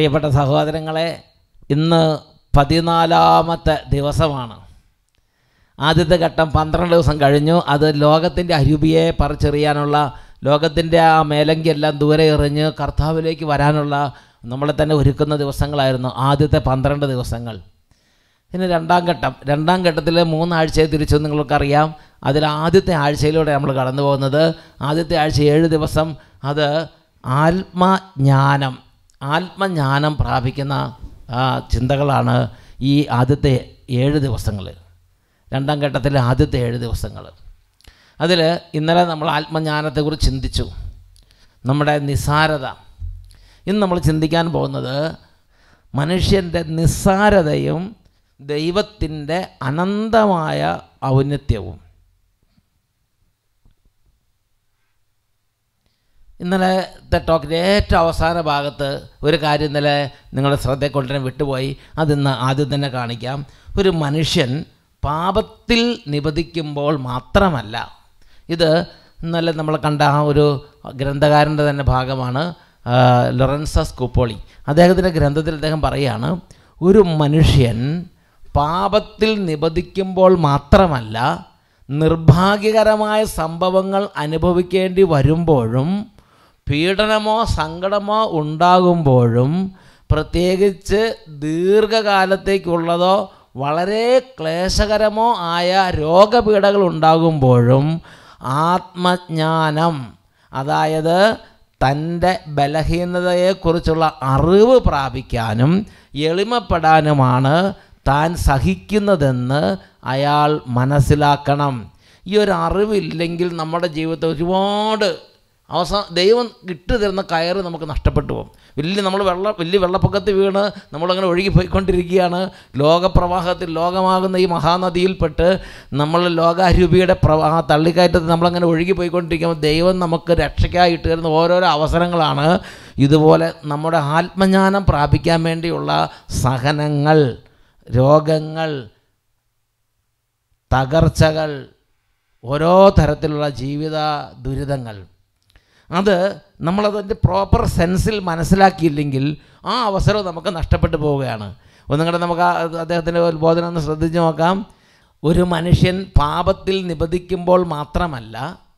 പ്രിയപ്പെട്ട സഹോദരങ്ങളെ ഇന്ന് പതിനാലാമത്തെ ദിവസമാണ് ആദ്യത്തെ ഘട്ടം പന്ത്രണ്ട് ദിവസം കഴിഞ്ഞു അത് ലോകത്തിൻ്റെ അരൂപിയെ പറിച്ചെറിയാനുള്ള ലോകത്തിൻ്റെ ആ മേലങ്കി എല്ലാം ദൂരെ എറിഞ്ഞ് കർത്താവിലേക്ക് വരാനുള്ള നമ്മളെ തന്നെ ഒരുക്കുന്ന ദിവസങ്ങളായിരുന്നു ആദ്യത്തെ പന്ത്രണ്ട് ദിവസങ്ങൾ ഇനി രണ്ടാം ഘട്ടം രണ്ടാം ഘട്ടത്തിൽ മൂന്നാഴ്ചയെ തിരിച്ചു നിങ്ങൾക്കറിയാം അതിൽ ആദ്യത്തെ ആഴ്ചയിലൂടെ നമ്മൾ കടന്നു പോകുന്നത് ആദ്യത്തെ ആഴ്ച ഏഴ് ദിവസം അത് ആത്മജ്ഞാനം ആത്മജ്ഞാനം പ്രാപിക്കുന്ന ആ, ചിന്തകളാണ് ഈ ആദ്യത്തെ ഏഴ് ദിവസങ്ങൾ രണ്ടാം ഘട്ടത്തിലെ ആദ്യത്തെ ഏഴ് ദിവസങ്ങൾ അതിൽ ഇന്നലെ നമ്മൾ ആത്മജ്ഞാനത്തെക്കുറിച്ച് ചിന്തിച്ചു നമ്മുടെ നിസ്സാരത ഇന്ന് നമ്മൾ ചിന്തിക്കാൻ പോകുന്നത് മനുഷ്യൻ്റെ നിസ്സാരതയും ദൈവത്തിൻ്റെ അനന്തമായ ഔന്നത്യവും ഇന്നലത്തെ ടോക്കിൻ്റെ ഏറ്റവും അവസാന ഭാഗത്ത് ഒരു കാര്യം ഇന്നലെ നിങ്ങളുടെ ശ്രദ്ധയെ കൊണ്ടുവരാൻ വിട്ടുപോയി അതിന്ന് ആദ്യം തന്നെ കാണിക്കാം ഒരു മനുഷ്യൻ പാപത്തിൽ നിബദിക്കുമ്പോൾ മാത്രമല്ല ഇത് ഇന്നലെ നമ്മൾ കണ്ട ആ ഒരു ഗ്രന്ഥകാരൻ്റെ തന്നെ ഭാഗമാണ് ആ, ലൊറൻസസ് കുപ്പോളി അദ്ദേഹത്തിൻ്റെ ഗ്രന്ഥത്തിൽ അദ്ദേഹം പറയുകയാണ് ഒരു മനുഷ്യൻ പാപത്തിൽ നിബദിക്കുമ്പോൾ മാത്രമല്ല നിർഭാഗ്യകരമായ സംഭവങ്ങൾ അനുഭവിക്കേണ്ടി വരുമ്പോഴും പീഡനമോ സങ്കടമോ ഉണ്ടാകുമ്പോഴും പ്രത്യേകിച്ച് ദീർഘകാലത്തേക്കുള്ളതോ വളരെ ക്ലേശകരമോ ആയ രോഗപീഠകൾ ഉണ്ടാകുമ്പോഴും ആത്മജ്ഞാനം അതായത് തൻ്റെ ബലഹീനതയെക്കുറിച്ചുള്ള അറിവ് പ്രാപിക്കാനും എളിമപ്പെടാനുമാണ് താൻ സഹിക്കുന്നതെന്ന് അയാൾ മനസ്സിലാക്കണം ഈ ഒരു അറിവില്ലെങ്കിൽ നമ്മുടെ ജീവിതത്തിൽ ഒരുപാട് അവസാനം ദൈവം ഇട്ട് തരുന്ന കയറ് നമുക്ക് നഷ്ടപ്പെട്ടു പോകും വലിയ നമ്മൾ വെള്ള വലിയ വെള്ളപ്പൊക്കത്തിൽ വീണ് നമ്മളങ്ങനെ ഒഴുകി പോയിക്കൊണ്ടിരിക്കുകയാണ് ലോകപ്രവാഹത്തിൽ ലോകമാകുന്ന ഈ മഹാനദിയിൽപ്പെട്ട് നമ്മൾ ലോകാരൂപിയുടെ പ്രവാഹ തള്ളിക്കയറ്റത്തിൽ നമ്മളങ്ങനെ ഒഴുകി പോയിക്കൊണ്ടിരിക്കുമ്പോൾ ദൈവം നമുക്ക് രക്ഷയ്ക്കായി ഇട്ട് തരുന്ന ഓരോരോ അവസരങ്ങളാണ് ഇതുപോലെ നമ്മുടെ ആത്മജ്ഞാനം പ്രാപിക്കാൻ വേണ്ടിയുള്ള സഹനങ്ങൾ രോഗങ്ങൾ തകർച്ചകൾ ഓരോ തരത്തിലുള്ള ജീവിത ദുരിതങ്ങൾ അത് നമ്മളതിൻ്റെ പ്രോപ്പർ സെൻസിൽ മനസ്സിലാക്കിയില്ലെങ്കിൽ ആ അവസരം നമുക്ക് നഷ്ടപ്പെട്ടു പോവുകയാണ് ഒന്നുകൂടെ നമുക്ക് ആ അദ്ദേഹത്തിൻ്റെ ഉത്ബോധനം ഒന്ന് ശ്രദ്ധിച്ച് നോക്കാം ഒരു മനുഷ്യൻ പാപത്തിൽ നിബദിക്കുമ്പോൾ മാത്രമല്ല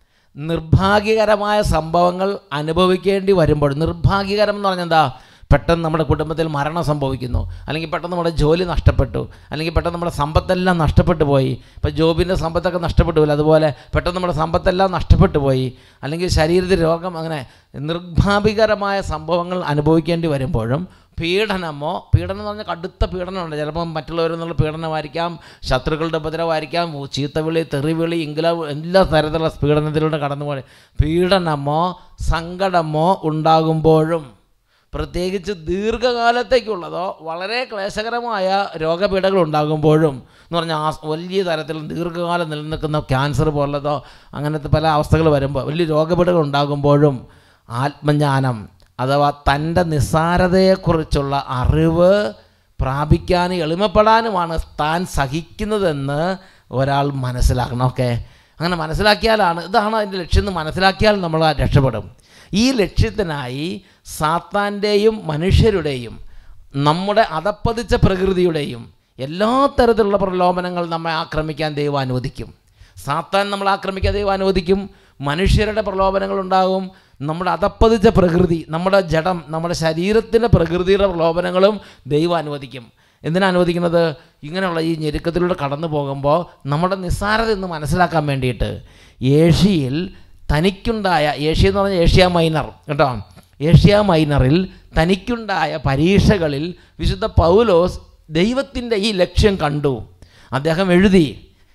നിർഭാഗ്യകരമായ സംഭവങ്ങൾ അനുഭവിക്കേണ്ടി വരുമ്പോൾ നിർഭാഗ്യകരം എന്ന് പറഞ്ഞാൽ എന്താ പെട്ടെന്ന് നമ്മുടെ കുടുംബത്തിൽ മരണം സംഭവിക്കുന്നു അല്ലെങ്കിൽ പെട്ടെന്ന് നമ്മുടെ ജോലി നഷ്ടപ്പെട്ടു അല്ലെങ്കിൽ പെട്ടെന്ന് നമ്മുടെ സമ്പത്തെല്ലാം നഷ്ടപ്പെട്ടു പോയി ഇപ്പോൾ ജോബിൻ്റെ സമ്പത്തൊക്കെ നഷ്ടപ്പെട്ടു പോയില്ല അതുപോലെ പെട്ടെന്ന് നമ്മുടെ സമ്പത്തെല്ലാം നഷ്ടപ്പെട്ടു പോയി അല്ലെങ്കിൽ ശരീരത്തിൽ രോഗം അങ്ങനെ നിർഭാഗ്യകരമായ സംഭവങ്ങൾ അനുഭവിക്കേണ്ടി വരുമ്പോഴും പീഡനമോ പീഡനം എന്ന് പറഞ്ഞാൽ കടുത്ത പീഡനമുണ്ട് ചിലപ്പം മറ്റുള്ളവരിൽ നിന്നുള്ള പീഡനമായിരിക്കാം ശത്രുക്കളുടെ ഉപദ്രവമായിരിക്കാം ചീത്തവിളി തെറിവിളി ഇംഗ്ലവ് എല്ലാ തരത്തിലുള്ള പീഡനത്തിലൂടെ കടന്നുപോയി പീഡനമോ സങ്കടമോ ഉണ്ടാകുമ്പോഴും പ്രത്യേകിച്ച് ദീർഘകാലത്തേക്കുള്ളതോ വളരെ ക്ലേശകരമായ രോഗപീഠകൾ ഉണ്ടാകുമ്പോഴും എന്ന് പറഞ്ഞാൽ ആ വലിയ തരത്തിൽ ദീർഘകാലം നിലനിൽക്കുന്ന ക്യാൻസർ പോലുള്ളതോ അങ്ങനത്തെ പല അവസ്ഥകൾ വരുമ്പോൾ വലിയ രോഗപീഠകൾ ഉണ്ടാകുമ്പോഴും ആത്മജ്ഞാനം അഥവാ തൻ്റെ നിസ്സാരതയെക്കുറിച്ചുള്ള അറിവ് പ്രാപിക്കാനും എളിമപ്പെടാനുമാണ് താൻ സഹിക്കുന്നതെന്ന് ഒരാൾ മനസ്സിലാക്കണം ഓക്കെ അങ്ങനെ മനസ്സിലാക്കിയാലാണ് ഇതാണ് അതിൻ്റെ ലക്ഷ്യം എന്ന് മനസ്സിലാക്കിയാൽ നമ്മൾ രക്ഷപ്പെടും ഈ ലക്ഷ്യത്തിനായി സാത്താൻ്റെയും മനുഷ്യരുടെയും നമ്മുടെ അതപ്പതിച്ച പ്രകൃതിയുടെയും എല്ലാ തരത്തിലുള്ള പ്രലോഭനങ്ങൾ നമ്മെ ആക്രമിക്കാൻ ദൈവം അനുവദിക്കും സാത്താൻ നമ്മൾ ആക്രമിക്കാൻ ദൈവം അനുവദിക്കും മനുഷ്യരുടെ പ്രലോഭനങ്ങൾ ഉണ്ടാകും നമ്മുടെ അതപ്പതിച്ച പ്രകൃതി നമ്മുടെ ജഡം നമ്മുടെ ശരീരത്തിൻ്റെ പ്രകൃതിയുടെ പ്രലോഭനങ്ങളും ദൈവം അനുവദിക്കും എന്തിനാ അനുവദിക്കുന്നത് ഇങ്ങനെയുള്ള ഈ ഞെരുക്കത്തിലൂടെ കടന്നു പോകുമ്പോൾ നമ്മുടെ നിസ്സാരത എന്ന് മനസ്സിലാക്കാൻ വേണ്ടിയിട്ട് ഏഷ്യയിൽ തനിക്കുണ്ടായ ഏഷ്യ എന്ന് പറഞ്ഞാൽ ഏഷ്യ മൈനർ കേട്ടോ ഏഷ്യ മൈനറിൽ തനിക്കുണ്ടായ പരീക്ഷകളിൽ വിശുദ്ധ പൗലോസ് ദൈവത്തിൻ്റെ ഈ ലക്ഷ്യം കണ്ടു അദ്ദേഹം എഴുതി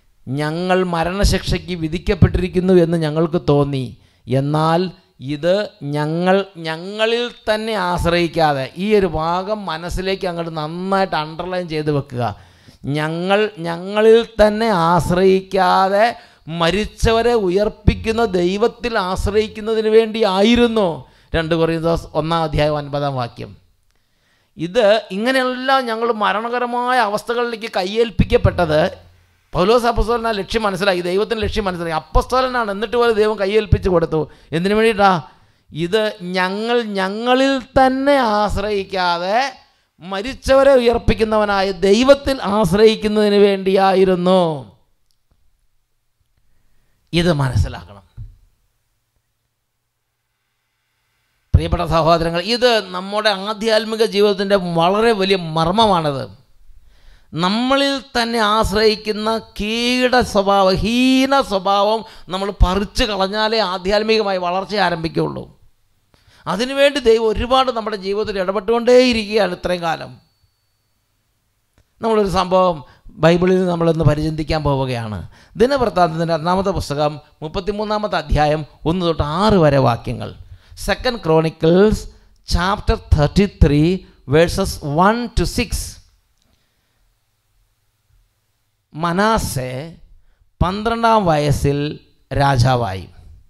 ഞങ്ങൾ മരണശിക്ഷയ്ക്ക് വിധിക്കപ്പെട്ടിരിക്കുന്നു എന്ന് ഞങ്ങൾക്ക് തോന്നി എന്നാൽ ഇത് ഞങ്ങൾ ഞങ്ങളിൽ തന്നെ ആശ്രയിക്കാതെ ഈ ഒരു ഭാഗം മനസ്സിലേക്ക് അങ്ങോട്ട് നന്നായിട്ട് അണ്ടർലൈൻ ചെയ്ത് വെക്കുക ഞങ്ങൾ ഞങ്ങളിൽ തന്നെ ആശ്രയിക്കാതെ മരിച്ചവരെ ഉയർപ്പിക്കുന്ന ദൈവത്തിൽ ആശ്രയിക്കുന്നതിന് വേണ്ടി ആയിരുന്നു രണ്ട് കൊറിയന്തോസ് ഒന്നാം അധ്യായം ഒൻപതാം വാക്യം ഇത് ഇങ്ങനെയെല്ലാം ഞങ്ങൾ മരണകരമായ അവസ്ഥകളിലേക്ക് കയ്യേൽപ്പിക്കപ്പെട്ടത് പൗലോസ് അപ്പസ്തോലൻ ആ ലക്ഷ്യം മനസ്സിലാക്കി ദൈവത്തിൻ്റെ ലക്ഷ്യം മനസ്സിലാക്കി അപ്പസ്തോലനാണ് എന്നിട്ട് പോലെ ദൈവം കയ്യേൽപ്പിച്ച് കൊടുത്തു എന്തിനു വേണ്ടിയിട്ടാ ഇത് ഞങ്ങൾ ഞങ്ങളിൽ തന്നെ ആശ്രയിക്കാതെ മരിച്ചവരെ ഉയർപ്പിക്കുന്നവനായ ദൈവത്തിൽ ആശ്രയിക്കുന്നതിന് വേണ്ടിയായിരുന്നു ഇത് മനസ്സിലാക്കണം പ്രിയപ്പെട്ട സഹോദരങ്ങൾ ഇത് നമ്മുടെ ആധ്യാത്മിക ജീവിതത്തിൻ്റെ വളരെ വലിയ മർമ്മമാണത് നമ്മളിൽ തന്നെ ആശ്രയിക്കുന്ന കീട സ്വഭാവം ഹീന സ്വഭാവം നമ്മൾ പറിച്ചു കളഞ്ഞാലേ ആധ്യാത്മികമായി വളർച്ച ആരംഭിക്കുകയുള്ളൂ അതിനുവേണ്ടി ദൈവം ഒരുപാട് നമ്മുടെ ജീവിതത്തിൽ ഇടപെട്ടുകൊണ്ടേയിരിക്കുകയാണ് ഇത്രയും കാലം നമ്മളൊരു സംഭവം ബൈബിളിൽ നിന്ന് നമ്മളിന്ന് പരിചിന്തിക്കാൻ പോവുകയാണ് ദിനവൃത്താന്തത്തിൻ്റെ ഒന്നാമത്തെ പുസ്തകം മുപ്പത്തിമൂന്നാമത്തെ അധ്യായം ഒന്ന് തൊട്ട് ആറ് വരെ വാക്യങ്ങൾ second Chronicles chapter thirty three verses one to six Manasseh പന്ത്രണ്ടാം വയസ്സിൽ രാജാവായി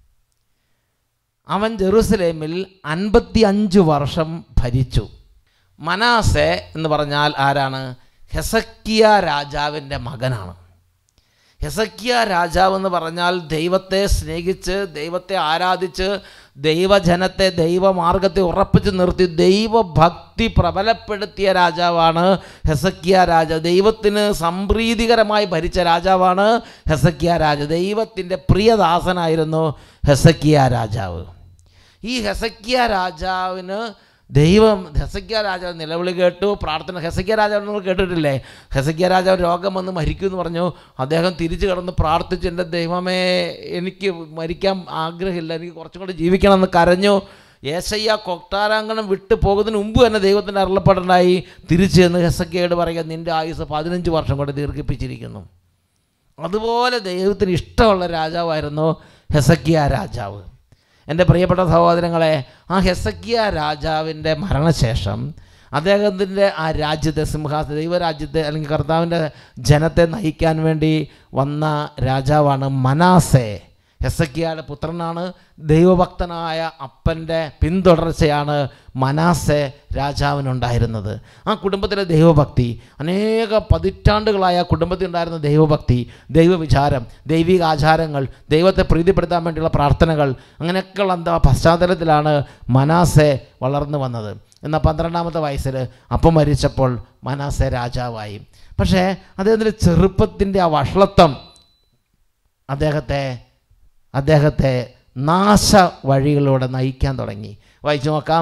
അവൻ ജെറുസലേമിൽ അൻപത്തി അഞ്ച് വർഷം ഭരിച്ചു മനാസെ എന്ന് പറഞ്ഞാൽ ആരാണ് ഹെസക്കിയ രാജാവിൻ്റെ മകനാണ് ഹെസക്കിയ രാജാവ് എന്ന് പറഞ്ഞാൽ ദൈവത്തെ സ്നേഹിച്ച് ദൈവത്തെ ആരാധിച്ച് ദൈവജനത്തെ ദൈവമാർഗത്തെ ഉറപ്പിച്ച് നിർത്തി ദൈവഭക്തി പ്രബലപ്പെടുത്തിയ രാജാവാണ് ഹെസക്കിയ രാജാവ് ദൈവത്തിന് സംപ്രീതികരമായി ഭരിച്ച രാജാവാണ് ഹെസക്കിയ രാജാവ് ദൈവത്തിൻ്റെ പ്രിയദാസനായിരുന്നു ഹെസക്കിയ രാജാവ് ഈ ഹെസക്കിയ രാജാവിന് ദൈവം ഹെസക്കിയ രാജാവ് നിലവിളി കേട്ടു പ്രാർത്ഥന ഹെസക്കിയ രാജാവ് നിങ്ങൾ കേട്ടിട്ടില്ലേ ഹെസക്കിയ രാജാവ് രോഗം വന്ന് മരിക്കുമെന്ന് പറഞ്ഞു അദ്ദേഹം തിരിച്ചു കിടന്ന് പ്രാർത്ഥിച്ച് എൻ്റെ ദൈവമേ എനിക്ക് മരിക്കാൻ ആഗ്രഹമില്ല എനിക്ക് കുറച്ചും കൂടി ജീവിക്കണമെന്ന് കരഞ്ഞു ഏശയ്യ കൊട്ടാരാങ്കണം വിട്ടു പോകുന്നതിന് മുമ്പ് തന്നെ ദൈവത്തിൻ്റെ അരുളപ്പെടനായി തിരിച്ചു എന്ന് ഹെസക്കിയോട് പറയുക നിൻ്റെ ആയുസ് പതിനഞ്ച് വർഷം കൊണ്ട് ദീർഘിപ്പിച്ചിരിക്കുന്നു അതുപോലെ ദൈവത്തിന് ഇഷ്ടമുള്ള രാജാവായിരുന്നു ഹെസക്കിയ രാജാവ് എൻ്റെ പ്രിയപ്പെട്ട സഹോദരങ്ങളെ ആ ഹെസക്കിയ രാജാവിൻ്റെ മരണശേഷം അദ്ദേഹത്തിൻ്റെ ആ രാജ്യത്തെ സിംഹാസന ദൈവരാജ്യത്തെ അല്ലെങ്കിൽ കർത്താവിൻ്റെ ജനത്തെ നയിക്കാൻ വേണ്ടി വന്ന രാജാവാണ് മനാസെ ഹെസക്കിയയുടെ പുത്രനാണ് ദൈവഭക്തനായ അപ്പൻ്റെ പിന്തുടർച്ചയാണ് മനാസെ രാജാവിനുണ്ടായിരുന്നത് ആ കുടുംബത്തിലെ ദൈവഭക്തി അനേക പതിറ്റാണ്ടുകളായ ആ കുടുംബത്തിൽ ഉണ്ടായിരുന്ന ദൈവഭക്തി ദൈവവിചാരം ദൈവിക ആചാരങ്ങൾ ദൈവത്തെ പ്രീതിപ്പെടുത്താൻ വേണ്ടിയുള്ള പ്രാർത്ഥനകൾ അങ്ങനെയൊക്കെയുള്ള എന്താ പശ്ചാത്തലത്തിലാണ് മനാസെ വളർന്നു വന്നത് എന്നാൽ പന്ത്രണ്ടാമത്തെ വയസ്സിൽ അപ്പം മരിച്ചപ്പോൾ മനാസെ രാജാവായി പക്ഷേ അദ്ദേഹത്തിൻ്റെ ചെറുപ്പത്തിൻ്റെ ആ വഷളത്വം അദ്ദേഹത്തെ അദ്ദേഹത്തെ നാശ വഴികളിലൂടെ നയിക്കാൻ തുടങ്ങി വായിച്ചു നോക്കാം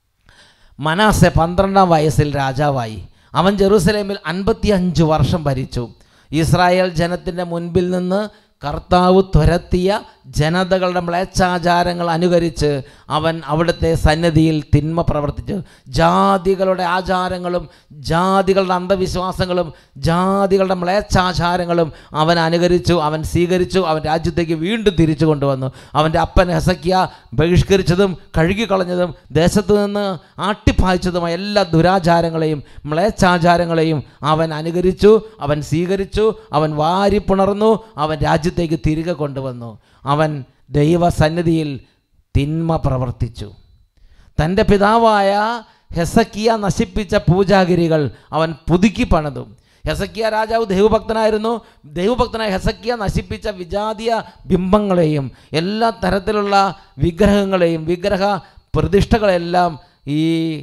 മനാസെ പന്ത്രണ്ടാം വയസ്സിൽ രാജാവായി അവൻ ജെറൂസലേമിൽ അൻപത്തി അഞ്ച് വർഷം ഭരിച്ചു ഇസ്രായേൽ ജനത്തിൻ്റെ മുൻപിൽ നിന്ന് കർത്താവ് തുരത്തിയ ജനതകളുടെ മ്ലേച്ഛാചാരങ്ങൾ അനുകരിച്ച് അവൻ അവിടുത്തെ സന്നിധിയിൽ തിന്മ പ്രവർത്തിച്ചു ജാതികളുടെ ആചാരങ്ങളും ജാതികളുടെ അന്ധവിശ്വാസങ്ങളും ജാതികളുടെ മ്ലേച്ഛാചാരങ്ങളും അവൻ അനുകരിച്ചു അവൻ സ്വീകരിച്ചു അവൻ രാജ്യത്തേക്ക് വീണ്ടും തിരിച്ചു കൊണ്ടുവന്നു അവൻ്റെ അപ്പൻ ഹെസക്കിയ ബഹിഷ്കരിച്ചതും കഴുകിക്കളഞ്ഞതും ദേശത്തു നിന്ന് ആട്ടിപ്പായച്ചതുമായ എല്ലാ ദുരാചാരങ്ങളെയും മ്ലേച്ഛാചാരങ്ങളെയും അവൻ അനുകരിച്ചു അവൻ സ്വീകരിച്ചു അവൻ വാരിപ്പുണർന്നു അവൻ രാജ്യത്തേക്ക് തിരികെ കൊണ്ടുവന്നു അവൻ ദൈവസന്നിധിയിൽ തിന്മ പ്രവർത്തിച്ചു തൻ്റെ പിതാവായ ഹെസക്കിയ നശിപ്പിച്ച പൂജാഗിരികൾ അവൻ പുതുക്കി പണിതു ഹെസക്കിയ രാജാവ് ദൈവഭക്തനായിരുന്നു ദൈവഭക്തനായ ഹെസക്കിയ നശിപ്പിച്ച വിജാതീയ ബിംബങ്ങളെയും എല്ലാ തരത്തിലുള്ള വിഗ്രഹങ്ങളെയും വിഗ്രഹ പ്രതിഷ്ഠകളെല്ലാം ഈ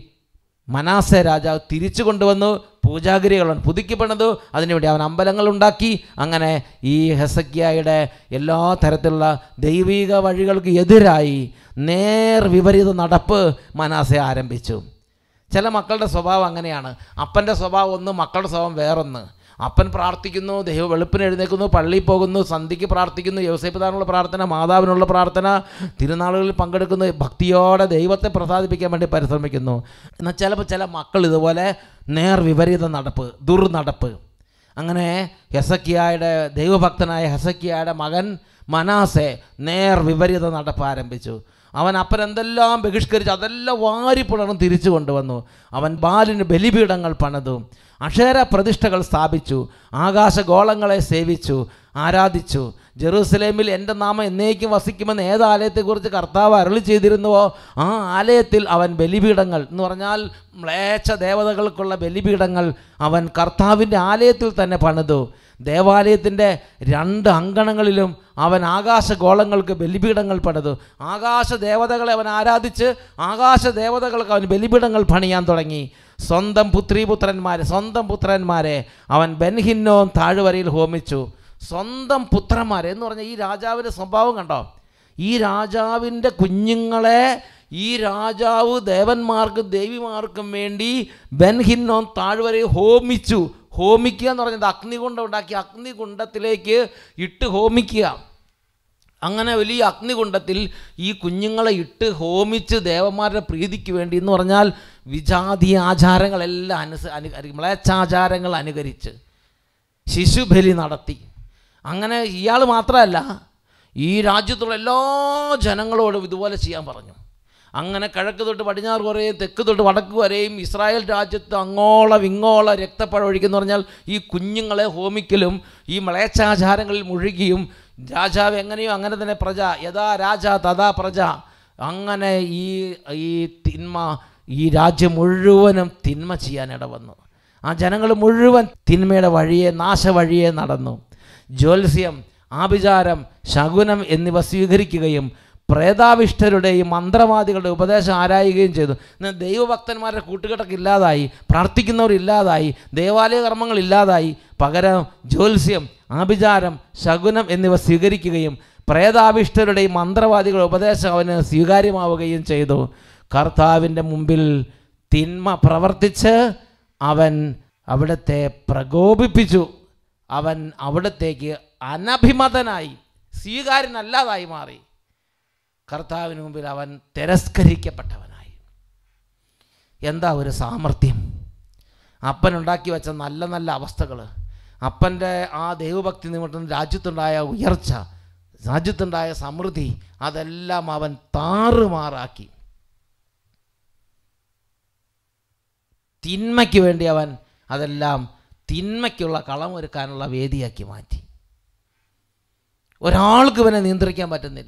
മനാസെ രാജാവ് തിരിച്ചു കൊണ്ടുവന്നു പൂജാഗിരികളാണ് പുതുക്കി പണിതു അതിനുവേണ്ടി അവൻ അമ്പലങ്ങൾ ഉണ്ടാക്കി അങ്ങനെ ഈ ഹെസക്കിയായുടെ എല്ലാ തരത്തിലുള്ള ദൈവിക വഴികൾക്ക് എതിരായി നേർ വിപരീത നടപ്പ് മനാസെ ആരംഭിച്ചു ചില മക്കളുടെ സ്വഭാവം അങ്ങനെയാണ് അപ്പൻ്റെ സ്വഭാവം ഒന്ന് മക്കളുടെ സ്വഭാവം വേറൊന്ന് അപ്പൻ പ്രാർത്ഥിക്കുന്നു ദൈവം വെളുപ്പിന് എഴുന്നേൽക്കുന്നു പള്ളിയിൽ പോകുന്നു സന്ധ്യയ്ക്ക് പ്രാർത്ഥിക്കുന്നു യോസേപ്പിതാനുള്ള പ്രാർത്ഥന മാതാവിനുള്ള പ്രാർത്ഥന തിരുനാളുകളിൽ പങ്കെടുക്കുന്നു ഭക്തിയോടെ ദൈവത്തെ പ്രസാദിപ്പിക്കാൻ വേണ്ടി പരിശ്രമിക്കുന്നു എന്നാൽ ചിലപ്പോൾ ചില മക്കൾ ഇതുപോലെ നേർ വിപരീത നടപ്പ് ദുർനടപ്പ് അങ്ങനെ ഹെസക്കിയായുടെ ദൈവഭക്തനായ ഹെസക്കിയായുടെ മകൻ മനാസെ നേർ വിപരീത നടപ്പ് ആരംഭിച്ചു അവൻ അപ്പൻ എന്തെല്ലാം ബഹിഷ്കരിച്ച് അതെല്ലാം വാരിപ്പുണർന്ന് തിരിച്ചു കൊണ്ടുവന്നു അവൻ ബാലിന് ബലിപീഠങ്ങൾ പണിതു അക്ഷര പ്രതിഷ്ഠകൾ സ്ഥാപിച്ചു ആകാശഗോളങ്ങളെ സേവിച്ചു ആരാധിച്ചു ജെറൂസലേമിൽ എൻ്റെ നാമം എന്നേക്കും വസിക്കുമെന്ന് ഏത് ആലയത്തെക്കുറിച്ച് കർത്താവ് അരളി ചെയ്തിരുന്നുവോ ആ ആലയത്തിൽ അവൻ ബലിപീഠങ്ങൾ എന്ന് പറഞ്ഞാൽ മ്ലേച്ഛ ദേവതകൾക്കുള്ള ബലിപീഠങ്ങൾ അവൻ കർത്താവിൻ്റെ ആലയത്തിൽ തന്നെ പണിതു ദേവാലയത്തിൻ്റെ രണ്ട് അങ്കണങ്ങളിലും അവൻ ആകാശഗോളങ്ങൾക്ക് ബലിപീഠങ്ങൾ പണിതു ആകാശ ദേവതകളെ അവൻ ആരാധിച്ച് ആകാശ ദേവതകൾക്ക് അവൻ ബലിപീഠങ്ങൾ പണിയാൻ തുടങ്ങി സ്വന്തം പുത്രീപുത്രന്മാരെ സ്വന്തം പുത്രന്മാരെ അവൻ ബെൻഹിന്നോൻ താഴ്വരയിൽ ഹോമിച്ചു സ്വന്തം പുത്രന്മാരെ എന്ന് പറഞ്ഞാൽ ഈ രാജാവിൻ്റെ സ്വഭാവം കണ്ടോ ഈ രാജാവിൻ്റെ കുഞ്ഞുങ്ങളെ ഈ രാജാവ് ദേവന്മാർക്കും ദേവിമാർക്കും വേണ്ടി ബെൻഹിന്നോൻ താഴ്വരയിൽ ഹോമിച്ചു ഹോമിക്കുക എന്ന് പറഞ്ഞത് അഗ്നികുണ്ഡം ഉണ്ടാക്കി അഗ്നികുണ്ഡത്തിലേക്ക് ഇട്ട് ഹോമിക്കുക അങ്ങനെ വലിയ അഗ്നികുണ്ഡത്തിൽ ഈ കുഞ്ഞുങ്ങളെ ഇട്ട് ഹോമിച്ച് ദേവന്മാരുടെ പ്രീതിക്ക് വേണ്ടി എന്ന് പറഞ്ഞാൽ വിജാതി ആചാരങ്ങളെല്ലാം അനുസ അനു മ്ലേച്ഛാചാരങ്ങൾ അനുകരിച്ച് ശിശുബലി നടത്തി അങ്ങനെ ഇയാൾ മാത്രമല്ല ഈ രാജ്യത്തുള്ള എല്ലാ ജനങ്ങളോടും ഇതുപോലെ ചെയ്യാൻ പറഞ്ഞു അങ്ങനെ കിഴക്ക് തൊട്ട് പടിഞ്ഞാറ് വരെയും തെക്ക് തൊട്ട് വടക്ക് വരെയും ഇസ്രായേൽ രാജ്യത്ത് അങ്ങോളം ഇങ്ങോളം രക്തപ്പഴം ഒഴിക്കുന്ന പറഞ്ഞാൽ ഈ കുഞ്ഞുങ്ങളെ ഹോമിക്കലും ഈ മ്ലേച്ഛാചാരങ്ങളിൽ മുഴുകിയും രാജാവ് എങ്ങനെയോ അങ്ങനെ തന്നെ പ്രജ യഥാ രാജ തഥാ പ്രജ അങ്ങനെ ഈ ഈ തിന്മ ഈ രാജ്യം മുഴുവനും തിന്മ ചെയ്യാനിട വന്നു ആ ജനങ്ങൾ മുഴുവൻ തിന്മയുടെ വഴിയെ നാശവഴിയെ നടന്നു ജ്യോത്സ്യം ആഭിചാരം ശകുനം എന്നിവ സ്വീകരിക്കുകയും പ്രേതാവിഷ്ടരുടെയും മന്ത്രവാദികളുടെ ഉപദേശം ആരായുകയും ചെയ്തു എന്നാൽ ദൈവഭക്തന്മാരുടെ കൂട്ടുകെട്ടൊക്കെ ഇല്ലാതായി പ്രാർത്ഥിക്കുന്നവരില്ലാതായി ദേവാലയ കർമ്മങ്ങൾ ഇല്ലാതായി പകരം ജ്യോത്സ്യം ആഭിചാരം ശകുനം എന്നിവ സ്വീകരിക്കുകയും പ്രേതാവിഷ്ടരുടെയും മന്ത്രവാദികളുടെ ഉപദേശം അവന് സ്വീകാര്യമാവുകയും ചെയ്തു കർത്താവിൻ്റെ മുമ്പിൽ തിന്മ പ്രവർത്തിച്ച് അവൻ അവിടത്തെ പ്രകോപിപ്പിച്ചു അവൻ അവിടത്തേക്ക് അനഭിമതനായി സ്വീകാര്യനല്ലാതായി മാറി കർത്താവിന് മുമ്പിൽ അവൻ തിരസ്കരിക്കപ്പെട്ടവനായി എന്താ ഒരു സാമർഥ്യം അപ്പനുണ്ടാക്കി വെച്ച നല്ല നല്ല അവസ്ഥകൾ അപ്പൻ്റെ ആ ദൈവഭക്തി നിമിത്തം രാജ്യത്തുണ്ടായ ഉയർച്ച രാജ്യത്തുണ്ടായ സമൃദ്ധി അതെല്ലാം അവൻ താറുമാറാക്കി തിന്മയ്ക്ക് വേണ്ടി അവൻ അതെല്ലാം തിന്മയ്ക്കുള്ള കളമൊരുക്കാനുള്ള വേദിയാക്കി മാറ്റി ഒരാൾക്ക് ഇവനെ നിയന്ത്രിക്കാൻ പറ്റുന്നില്ല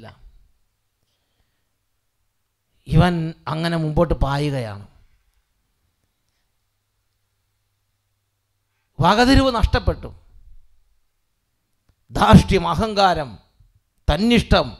ഇവൻ അങ്ങനെ മുമ്പോട്ട് പായുകയാണ് വകതിരിവ് നഷ്ടപ്പെട്ടു ധാർഷ്ട്യം അഹങ്കാരം തന്നിഷ്ടം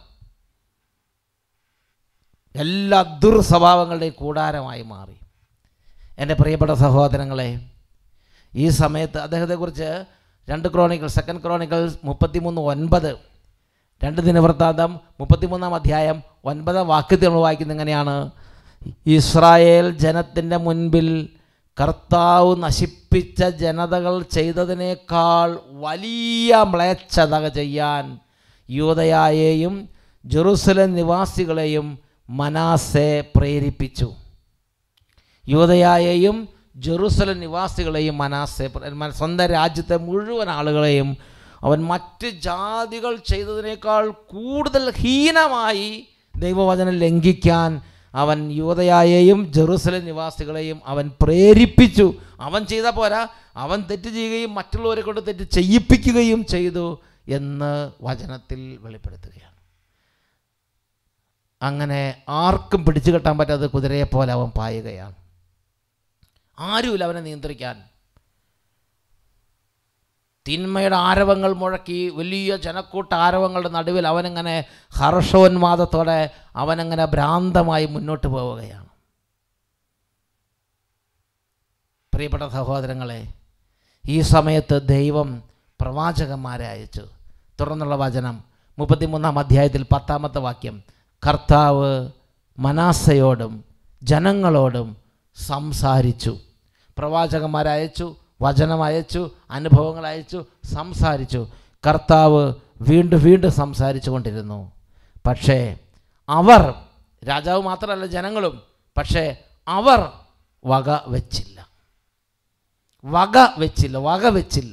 എല്ലാ ദുർസ്വഭാവങ്ങളുടെയും കൂടാരമായി മാറി എൻ്റെ പ്രിയപ്പെട്ട സഹോദരങ്ങളെ ഈ സമയത്ത് അദ്ദേഹത്തെക്കുറിച്ച് രണ്ട് ക്രോണിക്കൽ സെക്കൻഡ് ക്രോണിക്കൽ മുപ്പത്തിമൂന്ന് ഒൻപത് രണ്ട് ദിനവൃത്താന്തം മുപ്പത്തിമൂന്നാം അധ്യായം ഒൻപതാം വാക്യത്തിൽ നമ്മൾ വായിക്കുന്നത് എങ്ങനെയാണ് ഇസ്രായേൽ ജനത്തിൻ്റെ മുൻപിൽ കർത്താവ് നശിപ്പിച്ച ജനതകൾ ചെയ്തതിനേക്കാൾ വലിയ മ്ലേച്ഛത ചെയ്യാൻ യൂതയായെയും ജെറുസലേം നിവാസികളെയും മനാസെ പ്രേരിപ്പിച്ചു യൂതയായെയും ജെറുസലം നിവാസികളെയും മനാസെ സ്വന്തം രാജ്യത്തെ മുഴുവൻ ആളുകളെയും അവൻ മറ്റ് ജാതികൾ ചെയ്തതിനേക്കാൾ കൂടുതൽ ഹീനമായി ദൈവവചനം ലംഘിക്കാൻ അവൻ യൂതയായെയും ജെറുസലേം നിവാസികളെയും അവൻ പ്രേരിപ്പിച്ചു അവൻ ചെയ്ത പോരാ അവൻ തെറ്റ് ചെയ്യുകയും മറ്റുള്ളവരെ കൊണ്ട് തെറ്റ് ചെയ്യിപ്പിക്കുകയും ചെയ്തു എന്ന് വചനത്തിൽ വെളിപ്പെടുത്തുകയാണ് അങ്ങനെ ആർക്കും പിടിച്ചു കെട്ടാൻ പറ്റാത്ത കുതിരയെ പോലെ അവൻ പായുകയാണ് ആരുമില്ല അവനെ നിയന്ത്രിക്കാൻ തിന്മയുടെ ആരവങ്ങൾ മുഴക്കി വലിയ ജനക്കൂട്ട ആരവങ്ങളുടെ നടുവിൽ അവനങ്ങനെ ഹർഷോന്മാദത്തോടെ അവനങ്ങനെ ഭ്രാന്തമായി മുന്നോട്ട് പോവുകയാണ് പ്രിയപ്പെട്ട സഹോദരങ്ങളെ ഈ സമയത്ത് ദൈവം പ്രവാചകന്മാരെ അയച്ചു തുടർന്നുള്ള വചനം മുപ്പത്തിമൂന്നാം അധ്യായത്തിൽ പത്താമത്തെ വാക്യം കർത്താവ് മനാസയോടും ജനങ്ങളോടും സംസാരിച്ചു പ്രവാചകന്മാരെ അയച്ചു വചനം അയച്ചു അനുഭവങ്ങൾ അയച്ചു സംസാരിച്ചു കർത്താവ് വീണ്ടും വീണ്ടും സംസാരിച്ചു കൊണ്ടിരുന്നു പക്ഷേ അവർ രാജാവ് മാത്രമല്ല ജനങ്ങളും പക്ഷേ അവർ വക വെച്ചില്ല വക വെച്ചില്ല വക വെച്ചില്ല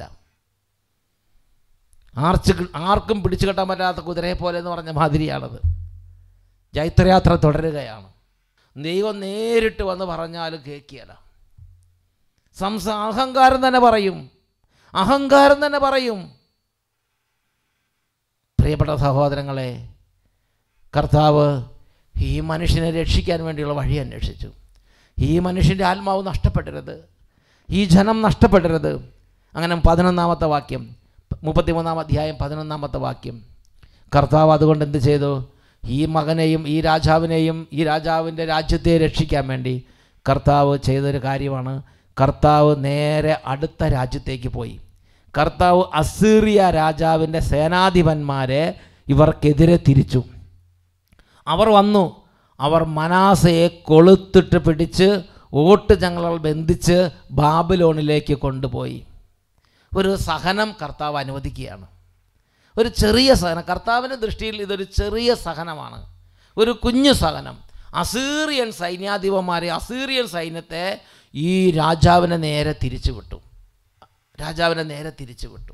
ആർച്ച് ആർക്കും പിടിച്ചു കെട്ടാൻ പറ്റാത്ത കുതിരയെ പോലെ എന്ന് പറഞ്ഞ മാതിരിയാണത് ജൈത്രയാത്ര തുടരുകയാണ് ദൈവം നേരിട്ട് വന്ന് പറഞ്ഞാലും കേൾക്കിയല്ല സംസ അഹങ്കാരം തന്നെ പറയും അഹങ്കാരം തന്നെ പറയും പ്രിയപ്പെട്ട സഹോദരങ്ങളെ കർത്താവ് ഈ മനുഷ്യനെ രക്ഷിക്കാൻ വേണ്ടിയുള്ള വഴി അന്വേഷിച്ചു ഈ മനുഷ്യൻ്റെ ആത്മാവ് നഷ്ടപ്പെടരുത് ഈ ജനം നഷ്ടപ്പെടരുത് അങ്ങനെ പതിനൊന്നാമത്തെ വാക്യം മുപ്പത്തിമൂന്നാം അധ്യായം പതിനൊന്നാമത്തെ വാക്യം കർത്താവ് അതുകൊണ്ട് എന്ത് ചെയ്തു ഈ മകനെയും ഈ രാജാവിനെയും ഈ രാജാവിൻ്റെ രാജ്യത്തെ രക്ഷിക്കാൻ വേണ്ടി കർത്താവ് ചെയ്തൊരു കാര്യമാണ് കർത്താവ് നേരെ അടുത്ത രാജ്യത്തേക്ക് പോയി കർത്താവ് അസീറിയ രാജാവിൻ്റെ സേനാധിപന്മാരെ ഇവർക്കെതിരെ തിരിച്ചു അവർ വന്നു അവർ മനാസയെ കൊളുത്തിട്ട് പിടിച്ച് ഓട്ട് ചങ്ങളകൾ ബന്ധിച്ച് ബാബിലോണിലേക്ക് കൊണ്ടുപോയി ഒരു സഹനം കർത്താവ് അനുവദിക്കുകയാണ് ഒരു ചെറിയ സഹനം കർത്താവിൻ്റെ ദൃഷ്ടിയിൽ ഇതൊരു ചെറിയ സഹനമാണ് ഒരു കുഞ്ഞു സഹനം അസീറിയൻ സൈന്യാധിപന്മാരെ അസീറിയൻ സൈന്യത്തെ ഈ രാജാവിനെ നേരെ തിരിച്ചു വിട്ടു രാജാവിനെ നേരെ തിരിച്ചു വിട്ടു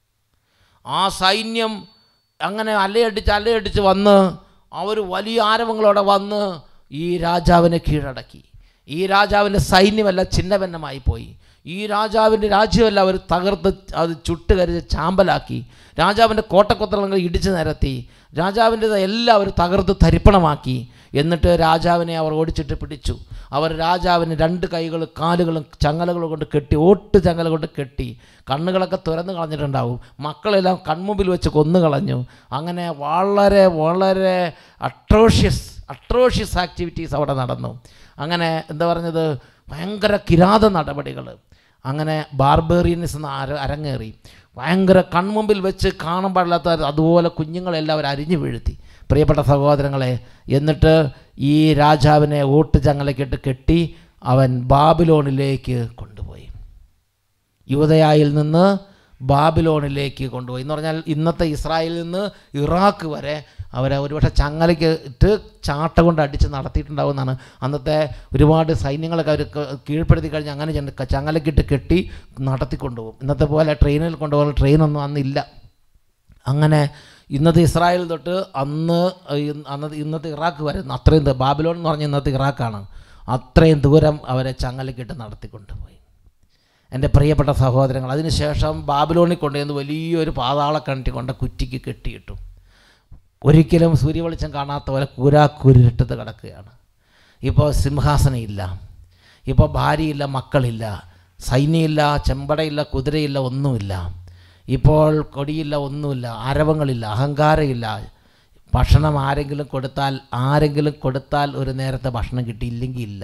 ആ സൈന്യം അങ്ങനെ അലയടിച്ച് അലയടിച്ച് വന്ന് അവർ വലിയ ആരവങ്ങളോടെ വന്ന് ഈ രാജാവിനെ കീഴടക്കി ഈ രാജാവിൻ്റെ സൈന്യമല്ല ചിഹ്നഭിന്നമായി പോയി ഈ രാജാവിൻ്റെ രാജ്യമല്ല അവർ തകർത്ത് അത് ചുട്ടുകരിച്ച് ചാമ്പലാക്കി രാജാവിൻ്റെ കോട്ടക്കൊത്തളങ്ങൾ ഇടിച്ചു നിരത്തി രാജാവിൻ്റെ എല്ലാം അവർ തകർത്ത് തരിപ്പണമാക്കി എന്നിട്ട് രാജാവിനെ അവർ ഓടിച്ചിട്ട് പിടിച്ചു അവർ രാജാവിന് രണ്ട് കൈകൾ കാലുകളും ചങ്ങലകൾ കൊണ്ട് കെട്ടി ഓട്ട് ചങ്ങല കൊണ്ട് കെട്ടി കണ്ണുകളൊക്കെ തുറന്നു കളഞ്ഞിട്ടുണ്ടാവും മക്കളെല്ലാം കൺമുമ്പിൽ വെച്ച് കൊന്നു കളഞ്ഞു അങ്ങനെ വളരെ വളരെ അട്രോഷ്യസ് അട്രോഷ്യസ് ആക്ടിവിറ്റീസ് അവിടെ നടന്നു അങ്ങനെ എന്താ പറഞ്ഞത് ഭയങ്കര കിരാത നടപടികൾ അങ്ങനെ ബാർബേറിയനിസം അര അരങ്ങേറി ഭയങ്കര കൺമുമ്പിൽ വെച്ച് കാണാൻ പാടില്ലാത്ത അതുപോലെ കുഞ്ഞുങ്ങളെല്ലാം അവർ അരിഞ്ഞു വീഴ്ത്തി പ്രിയപ്പെട്ട സഹോദരങ്ങളെ എന്നിട്ട് ഈ രാജാവിനെ ഓട്ട് ചങ്ങലക്കിട്ട് കെട്ടി അവൻ ബാബിലോണിലേക്ക് കൊണ്ടുപോയി യൂതയായിൽ നിന്ന് ബാബിലോണിലേക്ക് കൊണ്ടുപോയി എന്ന് പറഞ്ഞാൽ ഇന്നത്തെ ഇസ്രായേലിൽ നിന്ന് ഇറാഖ് വരെ അവരെ ഒരുപക്ഷെ ചങ്ങലയ്ക്ക് ഇട്ട് ചാട്ട കൊണ്ട് അടിച്ച് നടത്തിയിട്ടുണ്ടാവുമെന്നാണ് അന്നത്തെ ഒരുപാട് സൈന്യങ്ങളൊക്കെ അവർ കീഴ്പ്പെടുത്തി കഴിഞ്ഞ് അങ്ങനെ ചെന്ന് ചങ്ങലക്കിട്ട് കെട്ടി നടത്തിക്കൊണ്ടുപോകും ഇന്നത്തെ പോലെ ട്രെയിനിൽ കൊണ്ടുപോകുന്ന ട്രെയിനൊന്നും അന്നില്ല അങ്ങനെ ഇന്നത്തെ ഇസ്രായേൽ തൊട്ട് അന്ന് അന്നത്തെ ഇന്നത്തെ ഇറാഖ് വരെ അത്രയും ദൂ- ബാബിലോൺ എന്ന് പറഞ്ഞ ഇന്നത്തെ ഇറാഖാണ് അത്രയും ദൂരം അവരെ ചങ്ങലക്കിട്ട് നടത്തിക്കൊണ്ടുപോയി എൻ്റെ പ്രിയപ്പെട്ട സഹോദരങ്ങൾ അതിനുശേഷം ബാബിലോണിൽ കൊണ്ടുവന്ന് വലിയൊരു പാതാളക്കണ്ടി കൊണ്ട് കുറ്റിക്ക് കെട്ടിയിട്ടു ഒരിക്കലും സൂര്യവെളിച്ചം കാണാത്ത പോലെ കൂരാക്കൂരിട്ടത് കിടക്കുകയാണ് ഇപ്പോൾ സിംഹാസനം ഇല്ല ഇപ്പോൾ ഭാര്യയില്ല മക്കളില്ല സൈന്യമില്ല ചെമ്പടയില്ല കുതിരയില്ല ഒന്നുമില്ല ഇപ്പോൾ കൊടിയില്ല ഒന്നുമില്ല ആരവങ്ങളില്ല അഹങ്കാരമില്ല ഭക്ഷണം ആരെങ്കിലും കൊടുത്താൽ ആരെങ്കിലും കൊടുത്താൽ ഒരു നേരത്തെ ഭക്ഷണം കിട്ടിയില്ലെങ്കിൽ ഇല്ല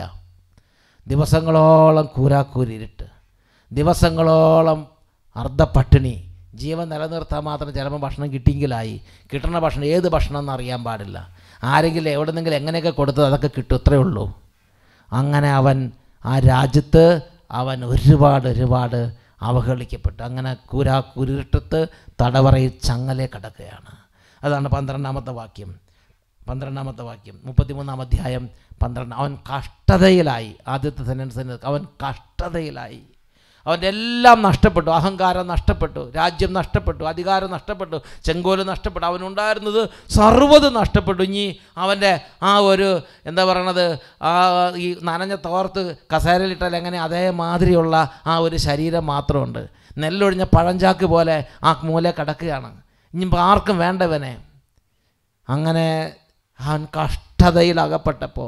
ദിവസങ്ങളോളം കൂരാക്കൂരിട്ട് ദിവസങ്ങളോളം അർദ്ധപ്പട്ടിണി ജീവൻ നിലനിർത്താൻ മാത്രം ചിലപ്പോൾ ഭക്ഷണം കിട്ടിയെങ്കിലായി കിട്ടുന്ന ഭക്ഷണം ഏത് ഭക്ഷണം എന്ന് അറിയാൻ പാടില്ല ആരെങ്കിലും എവിടെന്നെങ്കിലും എങ്ങനെയൊക്കെ കൊടുത്തത് അതൊക്കെ കിട്ടും ഇത്രയേ ഉള്ളൂ അങ്ങനെ അവൻ ആ രാജ്യത്ത് അവൻ ഒരുപാട് ഒരുപാട് അവഹേളിക്കപ്പെട്ടു അങ്ങനെ കൂരാ കുരുട്ടത്ത് തടവറയിൽ ചങ്ങലെ കിടക്കുകയാണ് അതാണ് പന്ത്രണ്ടാമത്തെ വാക്യം പന്ത്രണ്ടാമത്തെ വാക്യം മുപ്പത്തിമൂന്നാം അധ്യായം പന്ത്രണ്ട് അവൻ കഷ്ടതയിലായി ആദ്യത്തെ സെൻറ്റൻസിന് അവൻ കഷ്ടതയിലായി അവൻ്റെ എല്ലാം നഷ്ടപ്പെട്ടു അഹങ്കാരം നഷ്ടപ്പെട്ടു രാജ്യം നഷ്ടപ്പെട്ടു അധികാരം നഷ്ടപ്പെട്ടു ചെങ്കോല് നഷ്ടപ്പെട്ടു അവനുണ്ടായിരുന്നത് സർവ്വത് നഷ്ടപ്പെട്ടു ഇനി അവൻ്റെ ആ ഒരു എന്താ പറയണത് ആ ഈ നനഞ്ഞ തോർത്ത് കസേരയിലിട്ടാൽ എങ്ങനെ അതേമാതിരിയുള്ള ആ ഒരു ശരീരം മാത്രമുണ്ട് നെല്ലൊഴിഞ്ഞ പഴഞ്ചാക്ക് പോലെ ആ മൂല കിടക്കുകയാണ് ഇനിയിപ്പോൾ ആർക്കും വേണ്ടവനെ അങ്ങനെ അവൻ കഷ്ടതയിൽ അകപ്പെട്ടപ്പോൾ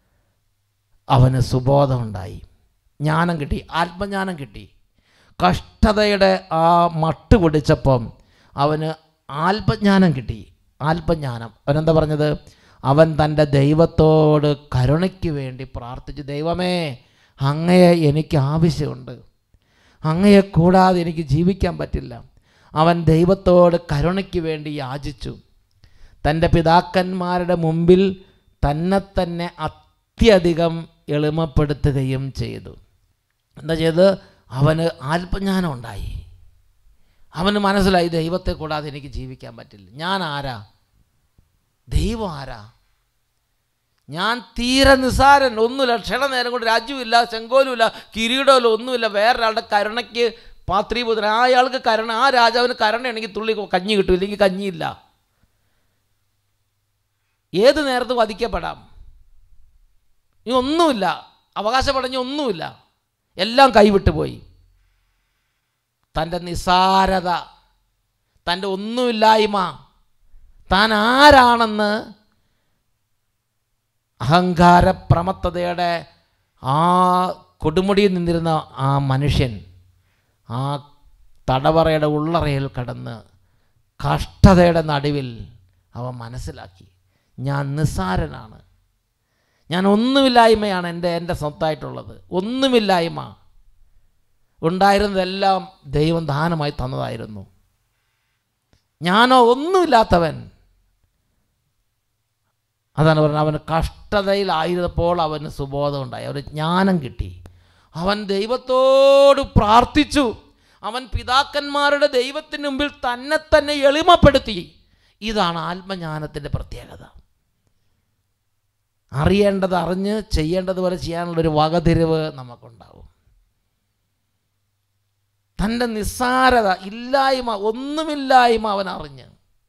അവന് സുബോധമുണ്ടായി ജ്ഞാനം കിട്ടി ആത്മജ്ഞാനം കിട്ടി കഷ്ടതയുടെ ആ മട്ട് പിടിച്ചപ്പം അവന് ആത്മജ്ഞാനം കിട്ടി ആത്മജ്ഞാനം അവനെന്താ പറഞ്ഞത് അവൻ തൻ്റെ ദൈവത്തോട് കരുണയ്ക്ക് വേണ്ടി പ്രാർത്ഥിച്ചു ദൈവമേ അങ്ങയെ എനിക്ക് ആവശ്യമുണ്ട് അങ്ങയെ കൂടാതെ എനിക്ക് ജീവിക്കാൻ പറ്റില്ല അവൻ ദൈവത്തോട് കരുണയ്ക്ക് വേണ്ടി യാചിച്ചു തൻ്റെ പിതാക്കന്മാരുടെ മുമ്പിൽ തന്നെ തന്നെ അത്യധികം എളിമപ്പെടുത്തുകയും ചെയ്തു എന്താ ചെയ്ത് അവന് ആത്മജ്ഞാനം ഉണ്ടായി അവന് മനസ്സിലായി ദൈവത്തെ കൂടാതെ എനിക്ക് ജീവിക്കാൻ പറ്റില്ല ഞാൻ ആരാ ദൈവം ആരാ ഞാൻ തീരെ നിസാരൻ ഒന്നുമില്ല ക്ഷണനേരം കൊണ്ട് രാജ്യമില്ല ചെങ്കോലുമില്ല കിരീടമില്ല ഒന്നുമില്ല വേറൊരാളുടെ കരുണയ്ക്ക് പാത്രീപുത്രൻ ആ അയാൾക്ക് കരുണ ആ രാജാവിന് കരുണയാണെങ്കിൽ തുള്ളി കഞ്ഞി കിട്ടും ഇല്ലെങ്കിൽ കഞ്ഞിയില്ല ഏത് നേരത്ത് വധിക്കപ്പെടാം ഇനി ഒന്നുമില്ല അവകാശപ്പെടഞ്ഞ ഒന്നുമില്ല എല്ലാം കൈവിട്ടു പോയി തൻ്റെ നിസാരത തൻ്റെ ഒന്നുമില്ലായ്മ താൻ ആരാണെന്ന് അഹങ്കാര പ്രമത്തതയുടെ ആ കൊടുമുടിയിൽ നിന്നിരുന്ന ആ മനുഷ്യൻ ആ തടവറയുടെ ഉള്ളറയിൽ കടന്ന് കഷ്ടതയുടെ നടുവിൽ അവൻ മനസ്സിലാക്കി ഞാൻ നിസ്സാരനാണ് ഞാൻ ഒന്നുമില്ലായ്മയാണ് എൻ്റെ എൻ്റെ സ്വത്തായിട്ടുള്ളത് ഒന്നുമില്ലായ്മ ഉണ്ടായിരുന്നതെല്ലാം ദൈവം ദാനമായി തന്നതായിരുന്നു ഞാനോ ഒന്നുമില്ലാത്തവൻ അതാണ് പറഞ്ഞത് അവന് കഷ്ടതയിലായിരുന്നപ്പോൾ അവന് സുബോധം ഉണ്ടായി അവന് ജ്ഞാനം കിട്ടി അവൻ ദൈവത്തോട് പ്രാർത്ഥിച്ചു അവൻ പിതാക്കന്മാരുടെ ദൈവത്തിന് മുമ്പിൽ തന്നെ തന്നെ എളിമപ്പെടുത്തി ഇതാണ് ആത്മജ്ഞാനത്തിൻ്റെ പ്രത്യേകത അറിയേണ്ടത് അറിഞ്ഞ് ചെയ്യേണ്ടതുപോലെ ചെയ്യാനുള്ളൊരു വകതിരിവ് നമുക്കുണ്ടാവും തൻ്റെ നിസ്സാരത ഇല്ലായ്മ ഒന്നുമില്ലായ്മ അവൻ അറിഞ്ഞ്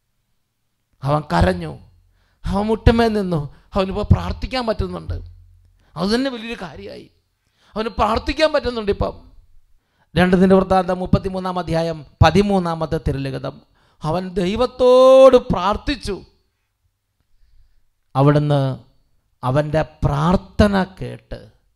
അവൻ കരഞ്ഞു അവൻ മുട്ടമേ നിന്നു അവനിപ്പോൾ പ്രാർത്ഥിക്കാൻ പറ്റുന്നുണ്ട് അത് തന്നെ വലിയൊരു കാര്യമായി അവന് പ്രാർത്ഥിക്കാൻ പറ്റുന്നുണ്ട് ഇപ്പം രണ്ട് ദിന വൃത്താന്തം മുപ്പത്തിമൂന്നാം അധ്യായം പതിമൂന്നാമത്തെ തിരുലിഖിതം അവൻ ദൈവത്തോട് പ്രാർത്ഥിച്ചു അവിടുന്ന് അവൻ്റെ പ്രാർത്ഥന കേട്ട്